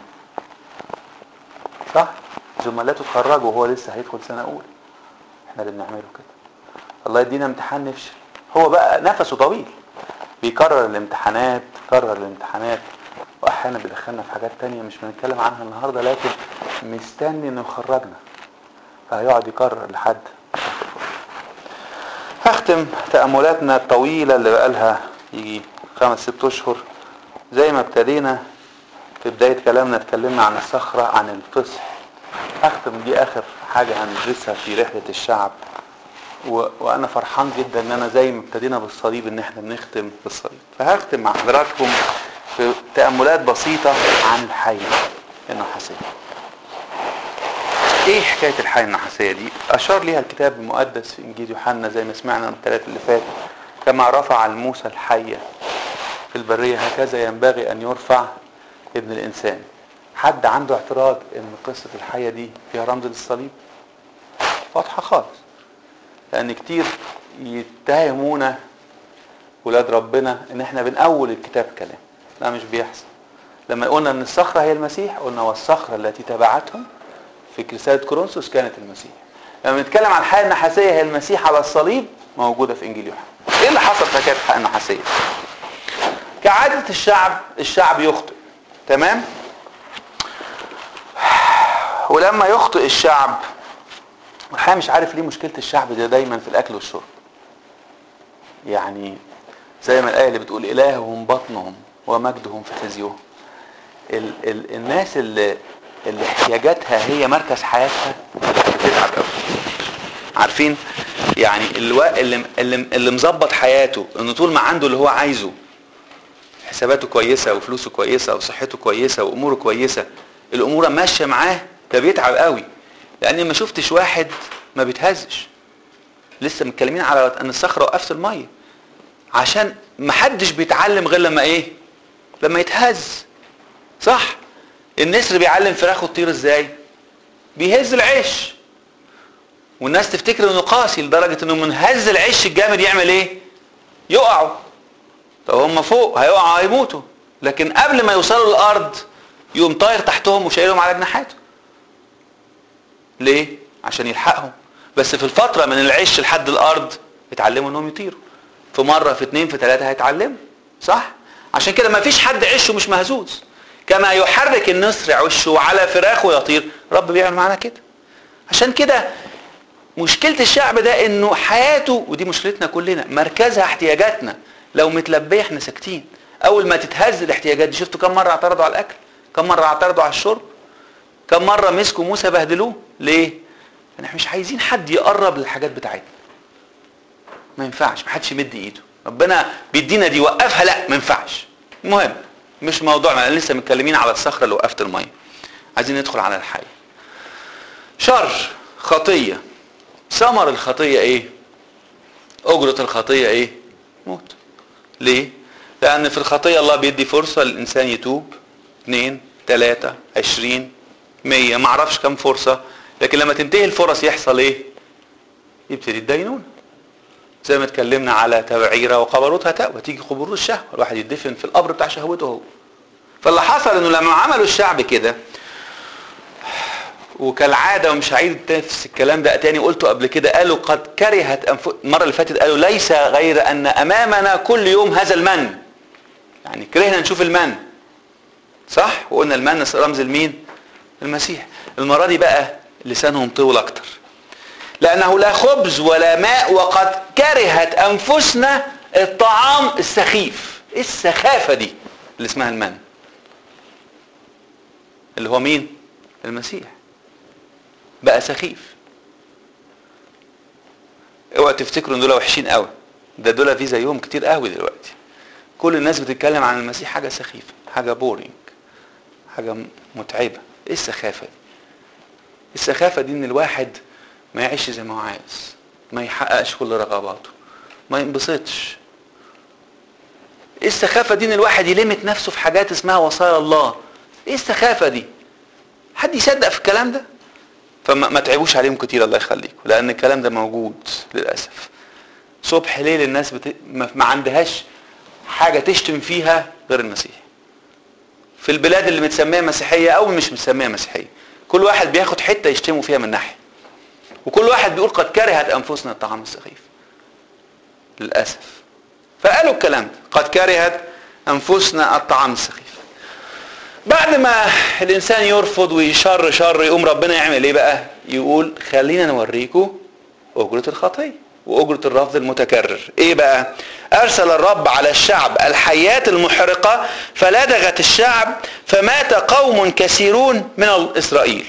صح زملاته اتخرجوا وهو لسه هيدخل سنه اولى احنا اللي بنعمله كده الله يدينا امتحان نفشل هو بقى نفسه طويل بيكرر الامتحانات كرر الامتحانات واحيانا بيدخلنا في حاجات تانية مش بنتكلم عنها النهارده لكن مستني انه يخرجنا فهيقعد يكرر لحد هختم تأملاتنا الطويلة اللي بقالها يجي خمس ست أشهر زي ما ابتدينا في بداية كلامنا اتكلمنا عن الصخرة عن الفصح هختم دي آخر حاجة هندرسها في رحلة الشعب و... وأنا فرحان جدا إن أنا زي ما ابتدينا بالصليب إن إحنا بنختم بالصليب فهختم مع حضراتكم في تأملات بسيطة عن الحية النحاسية ايه حكاية الحية النحاسية دي اشار ليها الكتاب المقدس في انجيل يوحنا زي ما سمعنا من الثلاث اللي فات كما رفع موسى الحية في البرية هكذا ينبغي ان يرفع ابن الانسان حد عنده اعتراض ان قصة الحية دي فيها رمز للصليب واضحة خالص لان كتير يتهمونا ولاد ربنا ان احنا بنأول الكتاب كلام لا مش بيحصل لما قلنا ان الصخرة هي المسيح قلنا والصخرة التي تبعتهم في رسالة كورنثوس كانت المسيح لما بنتكلم عن الحياة النحاسية هي المسيح على الصليب موجودة في إنجيل يوحنا إيه اللي حصل في حكاية الحياة النحاسية كعادة الشعب الشعب يخطئ تمام ولما يخطئ الشعب والحقيقة مش عارف ليه مشكلة الشعب ده دايما في الأكل والشرب يعني زي ما الآية اللي بتقول إلههم بطنهم ومجدهم في خزيهم ال ال الناس اللي اللي احتياجاتها هي مركز حياتها بتتعب قوي عارفين يعني الوا... اللي اللي اللي مظبط حياته انه طول ما عنده اللي هو عايزه حساباته كويسه وفلوسه كويسه وصحته كويسه واموره كويسه الامور ماشيه معاه ده بيتعب قوي لاني ما شفتش واحد ما بيتهزش لسه متكلمين على ان الصخره وقفت الميه عشان ما حدش بيتعلم غير لما ايه لما يتهز صح النسر بيعلم فراخه تطير ازاي بيهز العش والناس تفتكر انه قاسي لدرجه انه من هز العش الجامد يعمل ايه يقعوا طب هم فوق هيقعوا هيموتوا لكن قبل ما يوصلوا الارض يقوم طاير تحتهم وشايلهم على جناحاته ليه عشان يلحقهم بس في الفتره من العش لحد الارض اتعلموا انهم يطيروا في مره في اتنين في تلاته هيتعلموا صح عشان كده ما فيش حد عشه مش مهزوز كما يحرك النسر عشه على فراخه يطير رب بيعمل معانا كده عشان كده مشكلة الشعب ده انه حياته ودي مشكلتنا كلنا مركزها احتياجاتنا لو متلبية احنا ساكتين اول ما تتهز الاحتياجات دي شفتوا كم مرة اعترضوا على الاكل كم مرة اعترضوا على الشرب كم مرة مسكوا موسى بهدلوه ليه احنا مش عايزين حد يقرب للحاجات بتاعتنا ما ينفعش ما حدش يمد ايده ربنا بيدينا دي وقفها لا ما ينفعش المهم مش موضوعنا لسه متكلمين على الصخره اللي وقفت الميه عايزين ندخل على الحي شر خطيه ثمر الخطيه ايه اجره الخطيه ايه موت ليه لان في الخطيه الله بيدي فرصه للانسان يتوب اثنين ثلاثة عشرين مية معرفش كم فرصة لكن لما تنتهي الفرص يحصل ايه يبتدي الدينونة زي ما اتكلمنا على تبعيرة وقبروتها تأوى تيجي قبور الشهوة الواحد يدفن في القبر بتاع شهوته هو فاللي حصل انه لما عملوا الشعب كده وكالعاده ومش هعيد نفس الكلام ده تاني قلته قبل كده قالوا قد كرهت أنف... المره اللي فاتت قالوا ليس غير ان امامنا كل يوم هذا المن يعني كرهنا نشوف المن صح وقلنا المن رمز المين المسيح المره دي بقى لسانهم طول اكتر لانه لا خبز ولا ماء وقد كرهت انفسنا الطعام السخيف ايه السخافه دي اللي اسمها المن اللي هو مين المسيح بقى سخيف اوعى تفتكروا ان دول وحشين قوي ده دول في زيهم كتير قوي دلوقتي كل الناس بتتكلم عن المسيح حاجه سخيفه حاجه بورينج حاجه متعبه ايه السخافه دي السخافه دي ان الواحد ما يعيش زي ما هو عايز ما يحققش كل رغباته ما ينبسطش ايه السخافه دي ان الواحد يلمت نفسه في حاجات اسمها وصايا الله ايه السخافه دي حد يصدق في الكلام ده فما ما تعيبوش عليهم كتير الله يخليكم لان الكلام ده موجود للاسف صبح ليل الناس بت... ما ما عندهاش حاجه تشتم فيها غير المسيح في البلاد اللي متسميه مسيحيه او مش متسميه مسيحيه كل واحد بياخد حته يشتموا فيها من ناحيه وكل واحد بيقول قد كرهت انفسنا الطعام السخيف للاسف فقالوا الكلام ده قد كرهت انفسنا الطعام السخيف بعد ما الانسان يرفض ويشر شر يقوم ربنا يعمل ايه بقى يقول خلينا نوريكم اجره الخطيه واجره الرفض المتكرر ايه بقى ارسل الرب على الشعب الحيات المحرقه فلدغت الشعب فمات قوم كثيرون من اسرائيل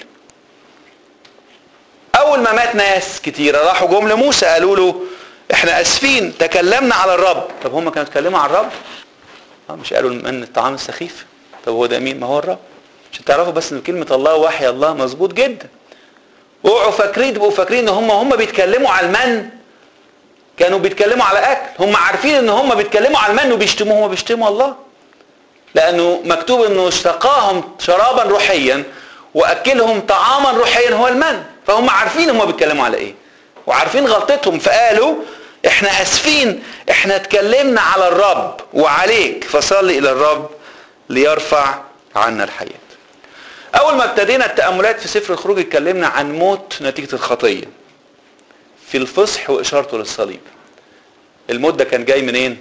اول ما مات ناس كتيره راحوا جم لموسى قالوا له احنا اسفين تكلمنا على الرب طب هم كانوا اتكلموا على الرب اه مش قالوا ان الطعام السخيف طب هو ده مين ما هو الرب عشان تعرفوا بس ان كلمه الله وحي الله مظبوط جدا اوعوا فاكرين تبقوا فاكرين ان هم هم بيتكلموا على المن كانوا بيتكلموا على اكل هم عارفين ان هم بيتكلموا على المن وبيشتموه هم بيشتموا الله لانه مكتوب انه اشتقاهم شرابا روحيا واكلهم طعاما روحيا هو المن فهم عارفين هم بيتكلموا على ايه وعارفين غلطتهم فقالوا احنا اسفين احنا اتكلمنا على الرب وعليك فصلي الى الرب ليرفع عنا الحياة اول ما ابتدينا التأملات في سفر الخروج اتكلمنا عن موت نتيجة الخطية في الفصح واشارته للصليب الموت ده كان جاي منين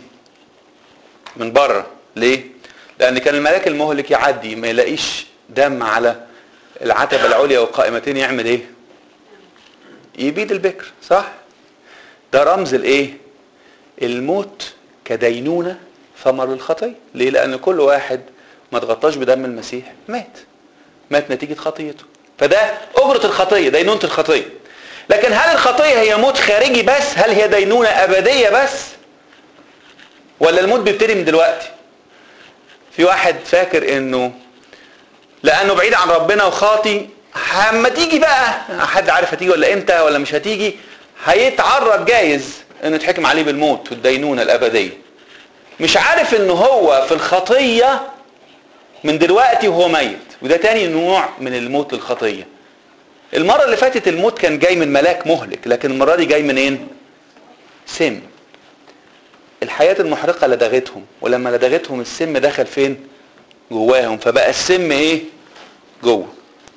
من بره ليه لان كان الملاك المهلك يعدي ما يلاقيش دم على العتبة العليا والقائمتين يعمل ايه يبيد البكر صح ده رمز الايه الموت كدينونة ثمر الخطية ليه لان كل واحد ما تغطاش بدم المسيح مات مات نتيجة خطيته فده أجرة الخطية دينونة الخطية لكن هل الخطية هي موت خارجي بس هل هي دينونة أبدية بس ولا الموت بيبتدي من دلوقتي في واحد فاكر انه لانه بعيد عن ربنا وخاطي اما تيجي بقى حد عارف هتيجي ولا امتى ولا مش هتيجي هيتعرض جايز انه يتحكم عليه بالموت والدينونه الابديه مش عارف ان هو في الخطيه من دلوقتي وهو ميت وده تاني نوع من الموت للخطيه المره اللي فاتت الموت كان جاي من ملاك مهلك لكن المره دي جاي منين سم الحياه المحرقه لدغتهم ولما لدغتهم السم دخل فين جواهم فبقى السم ايه جوه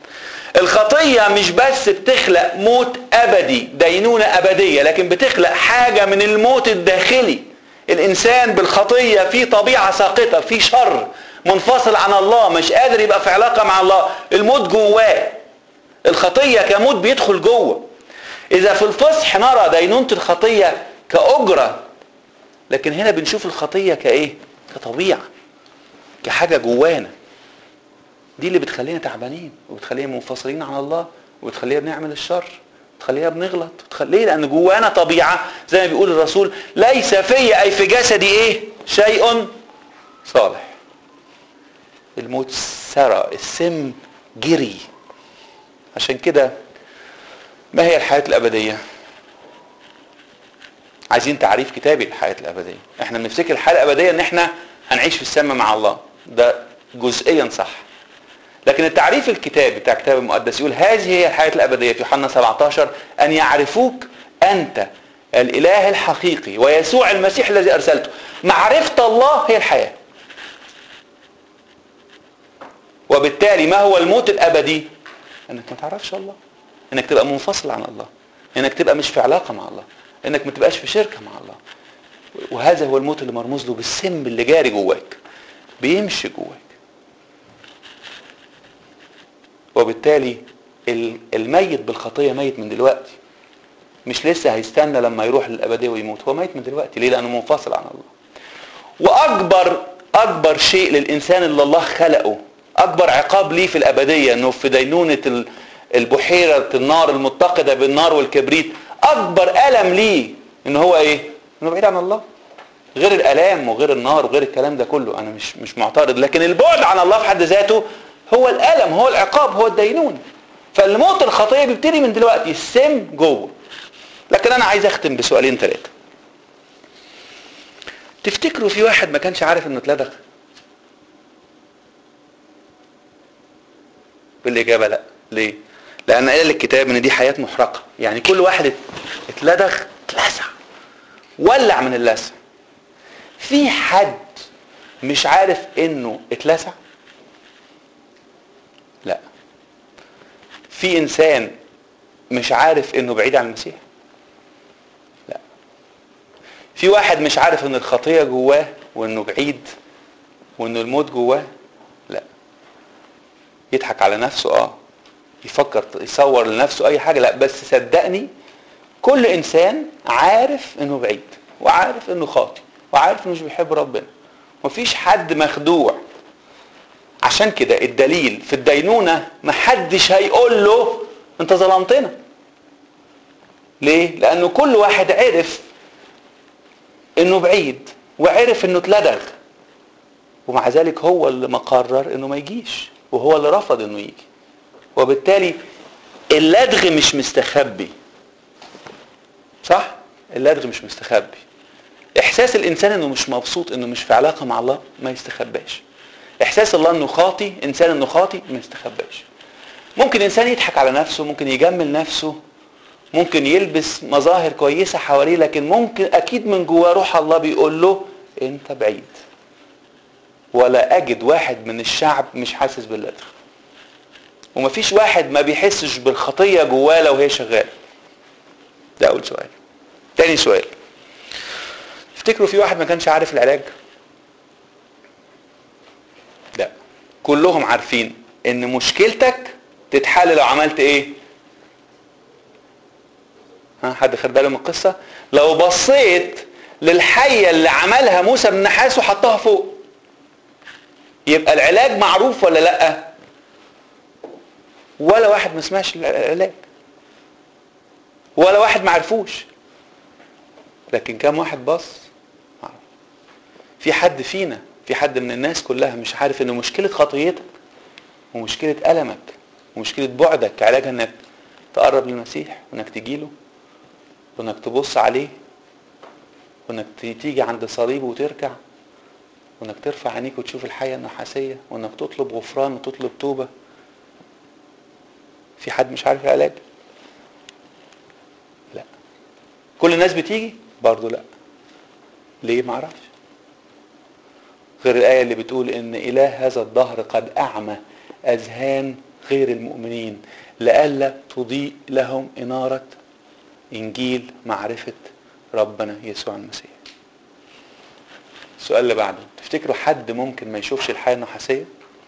الخطية مش بس بتخلق موت أبدي دينونة أبدية لكن بتخلق حاجة من الموت الداخلي الإنسان بالخطية في طبيعة ساقطة في شر منفصل عن الله مش قادر يبقى في علاقة مع الله الموت جواه الخطية كموت بيدخل جوه إذا في الفصح نرى دينونة الخطية كأجرة لكن هنا بنشوف الخطية كإيه كطبيعة كحاجة جوانا دي اللي بتخلينا تعبانين وبتخلينا منفصلين عن الله وبتخلينا بنعمل الشر بتخلينا بنغلط بتخلي... ليه لان جوانا طبيعه زي ما بيقول الرسول ليس في اي في جسدي ايه شيء صالح الموت سرى السم جري عشان كده ما هي الحياه الابديه عايزين تعريف كتابي للحياه الابديه احنا بنفتكر الحياه الابديه ان احنا هنعيش في السماء مع الله ده جزئيا صح لكن التعريف الكتابي بتاع الكتاب المقدس يقول هذه هي الحياة الأبدية في يوحنا 17 أن يعرفوك أنت الإله الحقيقي ويسوع المسيح الذي أرسلته معرفة الله هي الحياة وبالتالي ما هو الموت الأبدي أنك ما تعرفش الله أنك تبقى منفصل عن الله أنك تبقى مش في علاقة مع الله أنك ما تبقاش في شركة مع الله وهذا هو الموت اللي مرموز له بالسم اللي جاري جواك بيمشي جواك وبالتالي الميت بالخطيه ميت من دلوقتي مش لسه هيستنى لما يروح للابديه ويموت هو ميت من دلوقتي ليه لانه منفصل عن الله واكبر اكبر شيء للانسان اللي الله خلقه اكبر عقاب ليه في الابديه انه في دينونه ال- البحيره النار المتقده بالنار والكبريت اكبر الم ليه ان هو ايه انه بعيد عن الله غير الالام وغير النار وغير الكلام ده كله انا مش مش معترض لكن البعد عن الله في حد ذاته هو الالم هو العقاب هو الدينونه فالموت الخطيه بيبتدي من دلوقتي السم جوه لكن انا عايز اختم بسؤالين ثلاثه تفتكروا في واحد ما كانش عارف انه اتلدغ بالاجابه لا ليه لان قال الكتاب ان دي حياه محرقه يعني كل واحد ات- اتلدغ اتلسع ولع من اللسع في حد مش عارف انه اتلسع لا في انسان مش عارف انه بعيد عن المسيح لا في واحد مش عارف ان الخطيه جواه وانه بعيد وانه الموت جواه لا يضحك على نفسه اه يفكر يصور لنفسه اي حاجه لا بس صدقني كل انسان عارف انه بعيد وعارف انه خاطي وعارف انه مش بيحب ربنا مفيش حد مخدوع عشان كده الدليل في الدينونه محدش هيقول له انت ظلمتنا ليه لانه كل واحد عرف انه بعيد وعرف انه اتلدغ ومع ذلك هو اللي مقرر انه ما يجيش وهو اللي رفض انه يجي وبالتالي اللدغ مش مستخبي صح اللدغ مش مستخبي احساس الانسان انه مش مبسوط انه مش في علاقه مع الله ما يستخباش احساس الله انه خاطي انسان انه خاطي ما يستخباش ممكن انسان يضحك على نفسه ممكن يجمل نفسه ممكن يلبس مظاهر كويسه حواليه لكن ممكن اكيد من جواه روح الله بيقول له انت بعيد ولا اجد واحد من الشعب مش حاسس باللدغ ومفيش واحد ما بيحسش بالخطيه جواه لو هي شغاله ده اول سؤال تاني سؤال تفتكروا في واحد ما كانش عارف العلاج لا كلهم عارفين ان مشكلتك تتحل لو عملت ايه ها حد خد باله من القصه لو بصيت للحيه اللي عملها موسى من نحاس وحطها فوق يبقى العلاج معروف ولا لا ولا واحد ما سمعش العلاج ولا واحد ما عرفوش لكن كم واحد بص معرف. في حد فينا في حد من الناس كلها مش عارف ان مشكله خطيتك ومشكله المك ومشكله بعدك علاجها انك تقرب للمسيح وانك تجيله وانك تبص عليه وانك تيجي عند صليبه وتركع وانك ترفع عينيك وتشوف الحياه النحاسيه وانك تطلب غفران وتطلب توبه في حد مش عارف العلاج لا كل الناس بتيجي برضه لا ليه ما اعرفش غير الايه اللي بتقول ان اله هذا الدهر قد اعمى اذهان غير المؤمنين لئلا تضيء لهم اناره انجيل معرفه ربنا يسوع المسيح السؤال اللي بعده تفتكروا حد ممكن ما يشوفش الحياه النحاسيه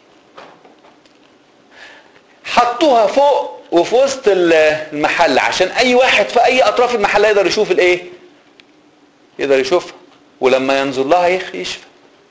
حطوها فوق وفي وسط المحل عشان اي واحد في اي اطراف المحل يقدر يشوف الايه يقدر يشوفها ولما ينظر لها يشفى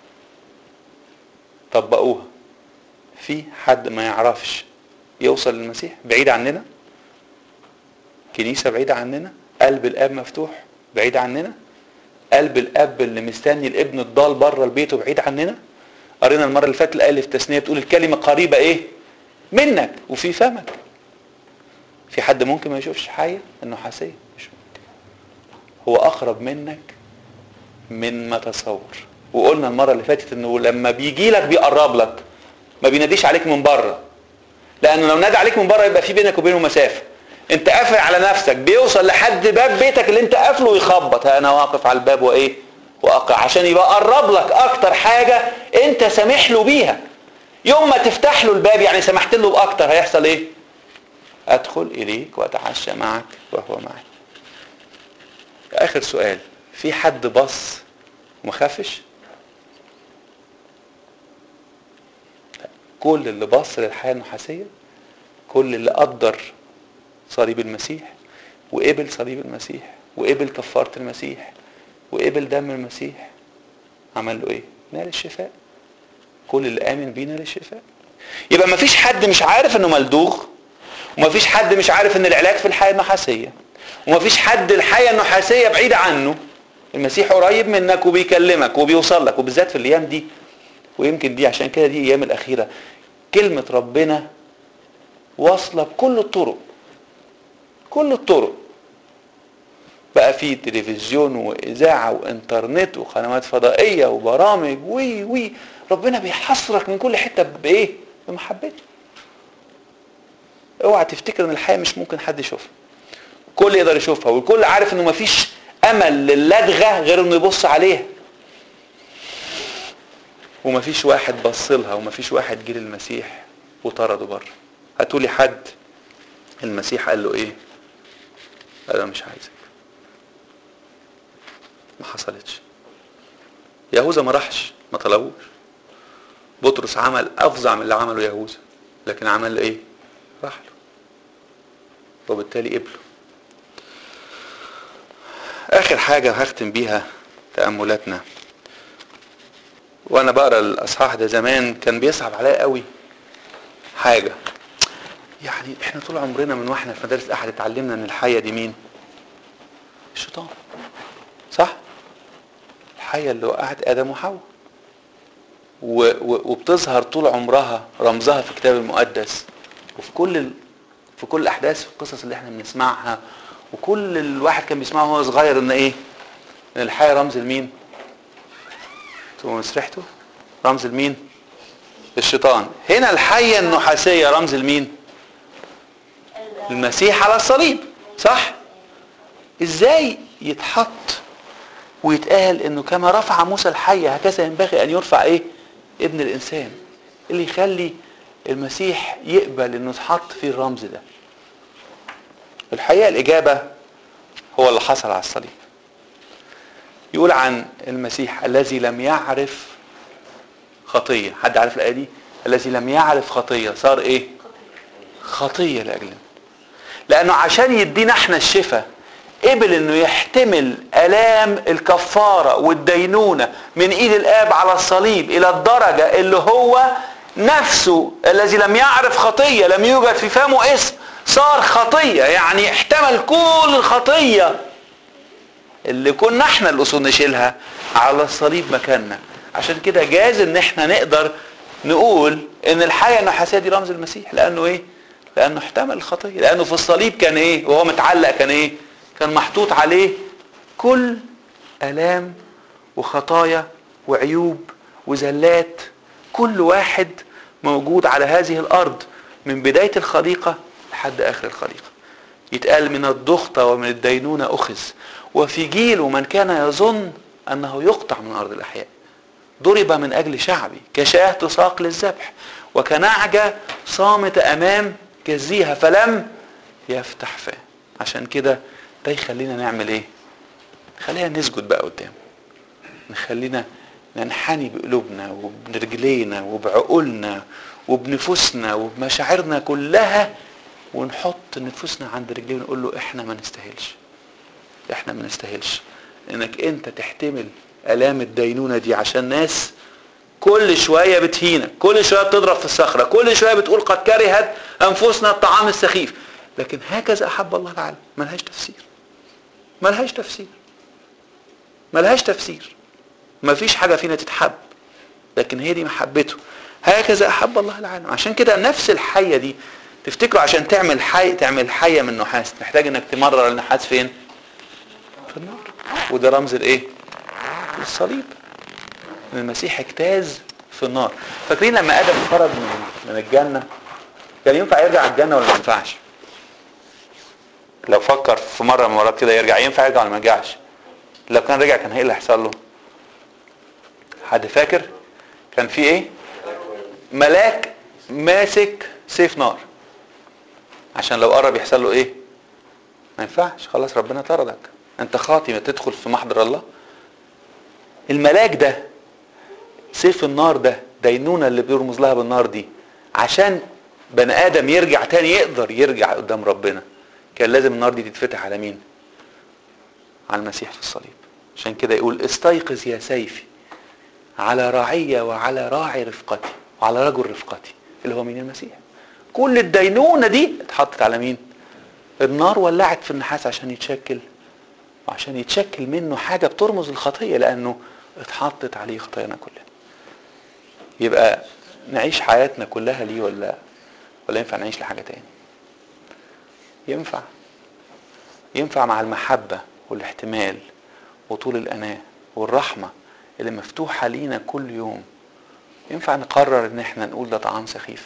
طبقوها في حد ما يعرفش يوصل للمسيح بعيد عننا كنيسة بعيدة عننا قلب الاب مفتوح بعيد عننا قلب الاب اللي مستني الابن الضال بره البيت وبعيد عننا قرينا المره اللي فاتت الايه اللي في التثنيه بتقول الكلمه قريبه ايه منك وفي فمك في حد ممكن ما يشوفش حاجه النحاسيه مش ممكن هو اقرب منك من ما تصور وقلنا المره اللي فاتت انه لما بيجي لك بيقرب لك ما بيناديش عليك من بره لانه لو نادى عليك من بره يبقى في بينك وبينه مسافه انت قافل على نفسك بيوصل لحد باب بيتك اللي انت قافله ويخبط انا واقف على الباب وايه واقع عشان يبقى قرب لك اكتر حاجه انت سامح له بيها يوم ما تفتح له الباب يعني سمحت له باكتر هيحصل ايه ادخل اليك واتعشى معك وهو معي اخر سؤال في حد بص وما خافش كل اللي بص للحياه النحاسيه كل اللي قدر صليب المسيح وقبل صليب المسيح وقبل كفاره المسيح وقبل دم المسيح عمل له ايه نال الشفاء كل اللي امن بيه نال الشفاء يبقى ما فيش حد مش عارف انه ملدوغ وما فيش حد مش عارف ان العلاج في الحياه النحاسيه وما فيش حد الحياه النحاسيه بعيده عنه المسيح قريب منك وبيكلمك وبيوصل لك وبالذات في الايام دي ويمكن دي عشان كده دي الايام الاخيره كلمه ربنا واصله بكل الطرق كل الطرق بقى في تلفزيون واذاعه وانترنت وقنوات فضائيه وبرامج وي وي ربنا بيحصرك من كل حته بايه بمحبته اوعى تفتكر ان الحياه مش ممكن حد يشوفها الكل يقدر يشوفها والكل عارف انه مفيش امل للدغه غير انه يبص عليها ومفيش واحد بص لها ومفيش واحد جه للمسيح وطرده بره هاتولي حد المسيح قال له ايه قال له مش عايزك ما حصلتش يهوذا ما راحش ما طلبوش بطرس عمل افظع من اللي عمله يهوذا لكن عمل ايه راح له وبالتالي قبله اخر حاجة هختم بيها تأملاتنا وانا بقرا الاصحاح ده زمان كان بيصعب عليا قوي حاجة يعني احنا طول عمرنا من واحنا في مدارس احد اتعلمنا ان الحية دي مين الشيطان صح الحية اللي وقعت ادم وحواء و- و- وبتظهر طول عمرها رمزها في الكتاب المقدس وفي كل ال... في كل الاحداث والقصص اللي احنا بنسمعها وكل الواحد كان بيسمعه وهو صغير ان ايه ان الحياه رمز لمين انتوا سرحتوا رمز لمين الشيطان هنا الحيه النحاسيه رمز لمين المسيح على الصليب صح ازاي يتحط ويتقال انه كما رفع موسى الحية هكذا ينبغي ان يرفع ايه ابن الانسان اللي يخلي المسيح يقبل انه يتحط فيه الرمز ده الحقيقة الاجابة هو اللي حصل على الصليب يقول عن المسيح الذي لم يعرف خطية حد عارف الآية دي الذي لم يعرف خطية صار ايه خطية لأجلنا لأنه عشان يدينا احنا الشفاء قبل انه يحتمل الام الكفاره والدينونه من ايد الاب على الصليب الى الدرجه اللي هو نفسه الذي لم يعرف خطيه لم يوجد في فمه اسم صار خطيه يعني احتمل كل الخطيه اللي كنا احنا الاصول نشيلها على الصليب مكاننا عشان كده جاز ان احنا نقدر نقول ان الحياه النحاسيه دي رمز المسيح لانه ايه لانه احتمل الخطيه لانه في الصليب كان ايه وهو متعلق كان ايه كان محطوط عليه كل الام وخطايا وعيوب وزلات كل واحد موجود على هذه الارض من بدايه الخليقه لحد اخر الخليقه يتقال من الضغطه ومن الدينونه اخذ وفي جيله من كان يظن انه يقطع من ارض الاحياء ضرب من اجل شعبي كشاه تساق للذبح وكنعجه صامته امام جزيها فلم يفتح فاه عشان كده ده يخلينا نعمل ايه خلينا نسجد بقى قدامه نخلينا ننحني بقلوبنا وبرجلينا وبعقولنا وبنفوسنا وبمشاعرنا كلها ونحط نفوسنا عند رجليه ونقول له احنا ما نستاهلش احنا ما نستاهلش انك انت تحتمل الام الدينونه دي عشان ناس كل شويه بتهينك كل شويه بتضرب في الصخره كل شويه بتقول قد كرهت انفسنا الطعام السخيف لكن هكذا احب الله العالم ملهاش تفسير ملهاش تفسير ملهاش تفسير مفيش حاجه فينا تتحب لكن هي دي محبته هكذا احب الله العالم عشان كده نفس الحيه دي تفتكروا عشان تعمل حي تعمل حيه من نحاس محتاج انك تمرر النحاس فين في النار وده رمز الايه الصليب ان المسيح اجتاز في النار فاكرين لما ادم خرج من من الجنه كان ينفع يرجع الجنه ولا ما ينفعش لو فكر في مره من المرات كده يرجع ينفع يرجع ولا ما يرجعش لو كان رجع كان ايه اللي هيحصل له حد فاكر كان في ايه ملاك ماسك سيف نار عشان لو قرب يحصل له ايه ما ينفعش خلاص ربنا طردك انت خاطي ما تدخل في محضر الله الملاك ده سيف النار ده دينونة اللي بيرمز لها بالنار دي عشان بني ادم يرجع تاني يقدر يرجع قدام ربنا كان لازم النار دي تتفتح على مين على المسيح في الصليب عشان كده يقول استيقظ يا سيفي على رعية وعلى راعي رفقتي وعلى رجل رفقتي اللي هو مين المسيح كل الدينونة دي اتحطت على مين النار ولعت في النحاس عشان يتشكل وعشان يتشكل منه حاجة بترمز الخطية لأنه اتحطت عليه خطايانا كلها يبقى نعيش حياتنا كلها ليه ولا ولا ينفع نعيش لحاجة تاني ينفع ينفع مع المحبة والاحتمال وطول الأناة والرحمة اللي مفتوحة لينا كل يوم ينفع نقرر ان احنا نقول ده طعام سخيف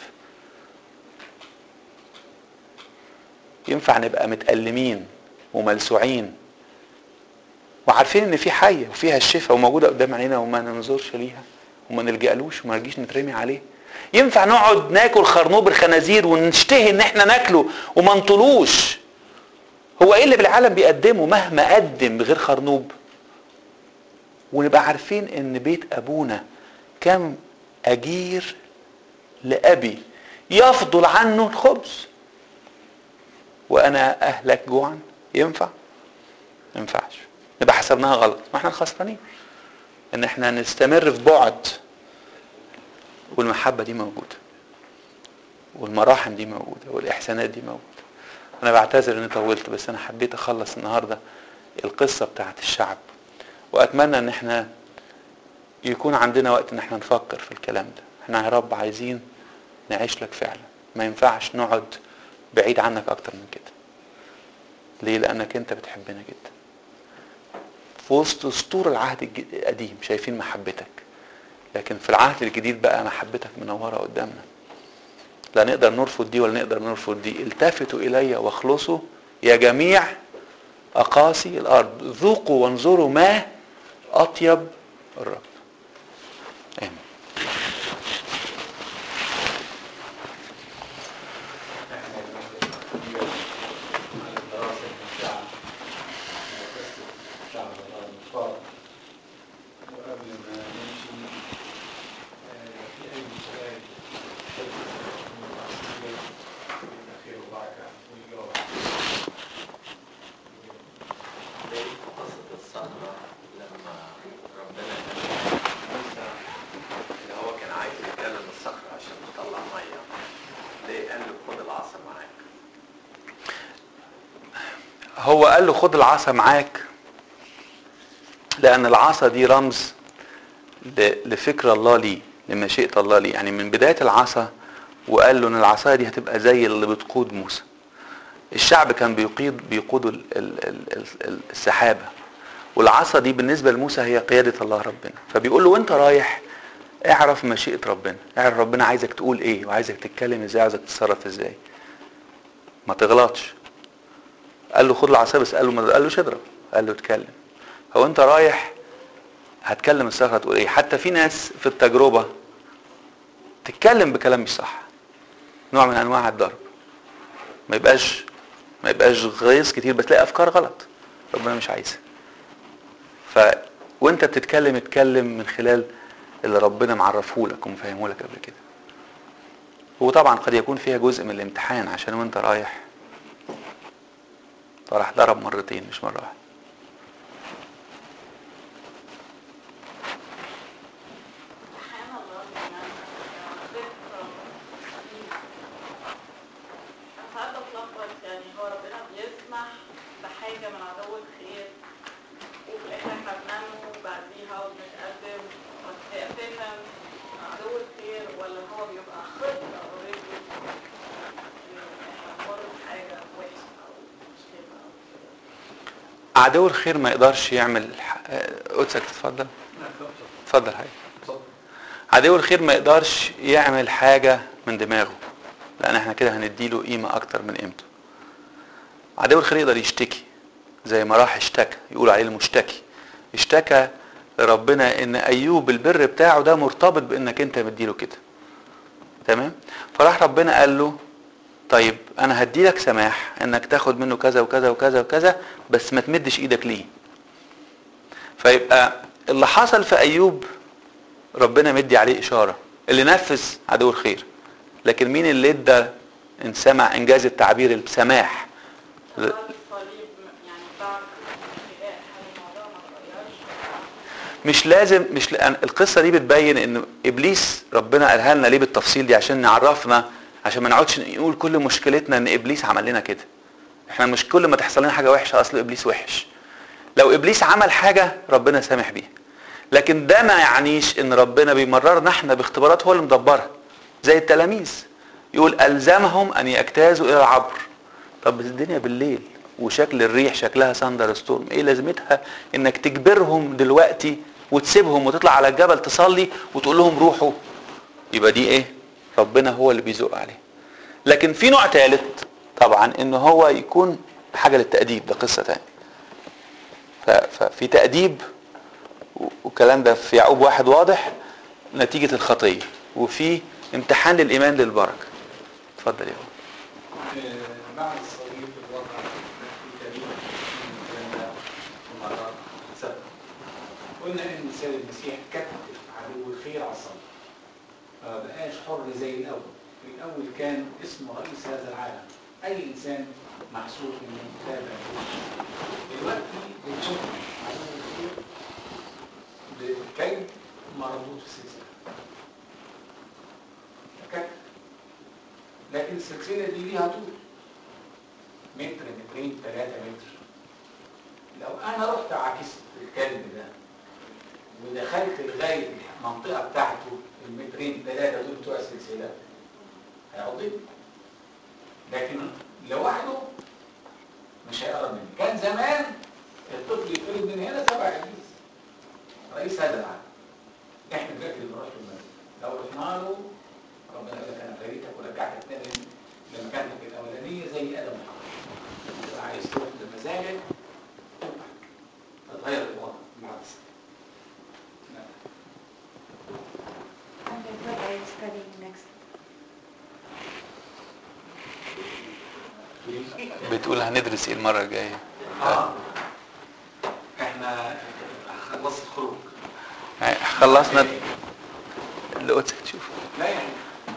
ينفع نبقى متألمين وملسوعين وعارفين ان في حية وفيها الشفاء وموجودة قدام عينينا وما ننظرش ليها وما نلجألوش وما نجيش نترمي عليه ينفع نقعد ناكل خرنوب الخنازير ونشتهي ان احنا ناكله وما نطلوش هو ايه اللي بالعالم بيقدمه مهما قدم بغير خرنوب ونبقى عارفين ان بيت ابونا كم اجير لابي يفضل عنه الخبز وانا اهلك جوعا ينفع ما ينفعش نبقى حسبناها غلط ما احنا الخسرانين ان احنا نستمر في بعد والمحبه دي موجوده والمراحم دي موجوده والاحسانات دي موجوده انا بعتذر اني طولت بس انا حبيت اخلص النهارده القصه بتاعت الشعب واتمنى ان احنا يكون عندنا وقت ان احنا نفكر في الكلام ده احنا يا رب عايزين نعيش لك فعلا ما ينفعش نقعد بعيد عنك اكتر من كده ليه لانك انت بتحبنا جدا في وسط سطور العهد القديم شايفين محبتك لكن في العهد الجديد بقى محبتك منوره قدامنا لا نقدر نرفض دي ولا نقدر نرفض دي التفتوا الي واخلصوا يا جميع اقاصي الارض ذوقوا وانظروا ما اطيب الرب امين هو قال له خد العصا معاك لان العصا دي رمز لفكر الله ليه لمشيئة الله ليه يعني من بداية العصا وقال له ان العصاية دي هتبقى زي اللي بتقود موسى الشعب كان بيقيد بيقودوا السحابة والعصا دي بالنسبة لموسى هي قيادة الله ربنا فبيقول له وانت رايح اعرف مشيئة ربنا اعرف ربنا عايزك تقول ايه وعايزك تتكلم ازاي عايزك تتصرف ازاي ما تغلطش قال له خد العصايه بس قال له ما قالوش اضرب قال له اتكلم هو انت رايح هتكلم الصخره تقول ايه حتى في ناس في التجربه تتكلم بكلام مش صح نوع من انواع الضرب ما يبقاش ما يبقاش غيظ كتير بس تلاقي افكار غلط ربنا مش عايزها ف وانت بتتكلم اتكلم من خلال اللي ربنا معرفه لك ومفهمه لك قبل كده وطبعا قد يكون فيها جزء من الامتحان عشان وانت رايح فراح ضرب مرتين مش مرة واحدة عدو الخير ما يقدرش يعمل قدسك تتفضل اتفضل هاي عدو الخير ما يقدرش يعمل حاجة من دماغه لان احنا كده هنديله قيمة اكتر من قيمته عدو الخير يقدر يشتكي زي ما راح اشتكى يقول عليه المشتكي اشتكى لربنا ان ايوب البر بتاعه ده مرتبط بانك انت مديله كده تمام فراح ربنا قال له طيب انا هدي لك سماح انك تاخد منه كذا وكذا وكذا وكذا بس ما تمدش ايدك ليه فيبقى اللي حصل في ايوب ربنا مدي عليه اشاره اللي نفذ عدو الخير لكن مين اللي ادى ان سمع انجاز التعبير السماح مش لازم مش لأن القصه دي بتبين ان ابليس ربنا قالها لنا ليه بالتفصيل دي عشان نعرفنا عشان ما نقعدش نقول كل مشكلتنا ان ابليس عمل لنا كده احنا مش كل ما تحصل لنا حاجه وحشه اصل ابليس وحش لو ابليس عمل حاجه ربنا سامح بيها لكن ده ما يعنيش ان ربنا بيمررنا احنا باختبارات هو اللي مدبرها زي التلاميذ يقول الزمهم ان يجتازوا الى العبر طب الدنيا بالليل وشكل الريح شكلها ساندر ستورم ايه لازمتها انك تجبرهم دلوقتي وتسيبهم وتطلع على الجبل تصلي وتقول لهم روحوا يبقى دي ايه ربنا هو اللي بيزق عليه لكن في نوع ثالث طبعا ان هو يكون حاجه للتاديب ده قصه تانية ف- ففي تاديب و- والكلام ده في يعقوب واحد واضح نتيجه الخطيه وفي امتحان للايمان للبركه اتفضل يا أبو. بعد الصليب الوضع في كريم مرات سبب قلنا ان سيد المسيح كتف عدو الخير على الصليب ما بقاش حر زي الاول في الاول كان اسمه رئيس هذا العالم اي انسان محسوب انه تابع دلوقتي بنشوف عدو الخير بكيد مربوط في السلسله كتف لكن السلسله دي ليها طول متر مترين ثلاثة متر لو انا رحت عكست الكلب ده ودخلت لغاية المنطقة بتاعته المترين ثلاثة دول بتوع السلسلة هيعضني لكن لوحده مش هيقرب مني كان زمان الطفل يتولد من هنا تبع ابليس رئيس هذا العالم احنا دلوقتي اللي بنروح المسجد لو رحنا له ربنا قال لك انا فريتك ورجعتك تاني لمكانتك الاولانيه زي ادم وحواء تبقى عايز تروح لمزاجك تتغير الوضع مع السنة. نعم. And then what are you studying next? بتقول هندرس ايه المره الجايه اه احنا خلصت الخروج يعني خلصنا اللي قلت تشوفه لا يعني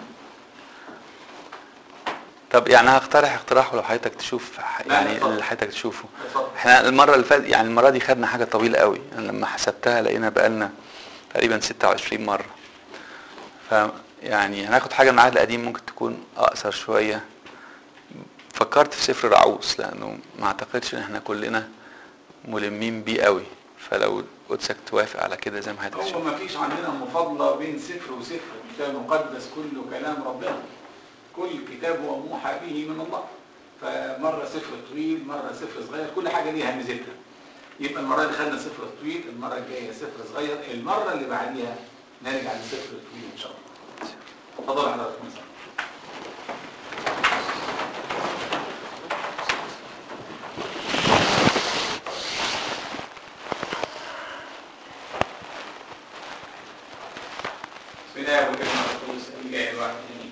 طب يعني هقترح اقتراح ولو حضرتك تشوف لا، يعني اتفضل. اللي حضرتك تشوفه اتفضل. احنا المره اللي فاتت يعني المره دي خدنا حاجه طويله قوي يعني لما حسبتها لقينا بقالنا تقريبا 26 مره ف يعني هناخد حاجه من العهد القديم ممكن تكون اقصر شويه فكرت في سفر رعوس لانه ما اعتقدش ان احنا كلنا ملمين بيه قوي فلو قدسك توافق على كده زي ما حضرتك هو تشوف ما فيش عندنا مفاضلة بين سفر وسفر الكتاب المقدس كله كلام ربنا كل كتاب هو موحى به من الله فمرة سفر طويل مرة سفر صغير كل حاجة ليها ميزتها يبقى المرة دي خدنا سفر طويل المرة الجاية سفر صغير المرة اللي بعديها نرجع للسفر الطويل إن شاء الله اتفضل حضرتك مثلا بسم الله والابن والقدس الإله الواحد آمين.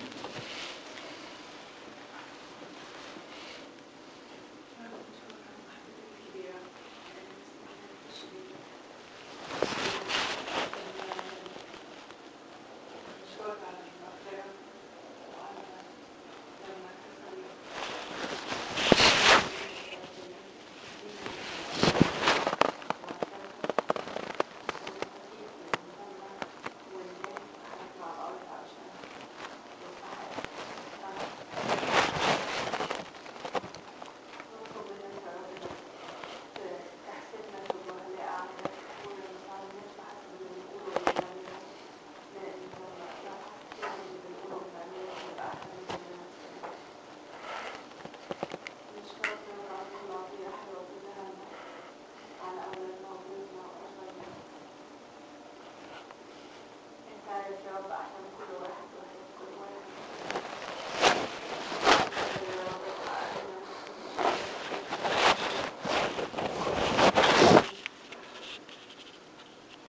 انت عارف يا رب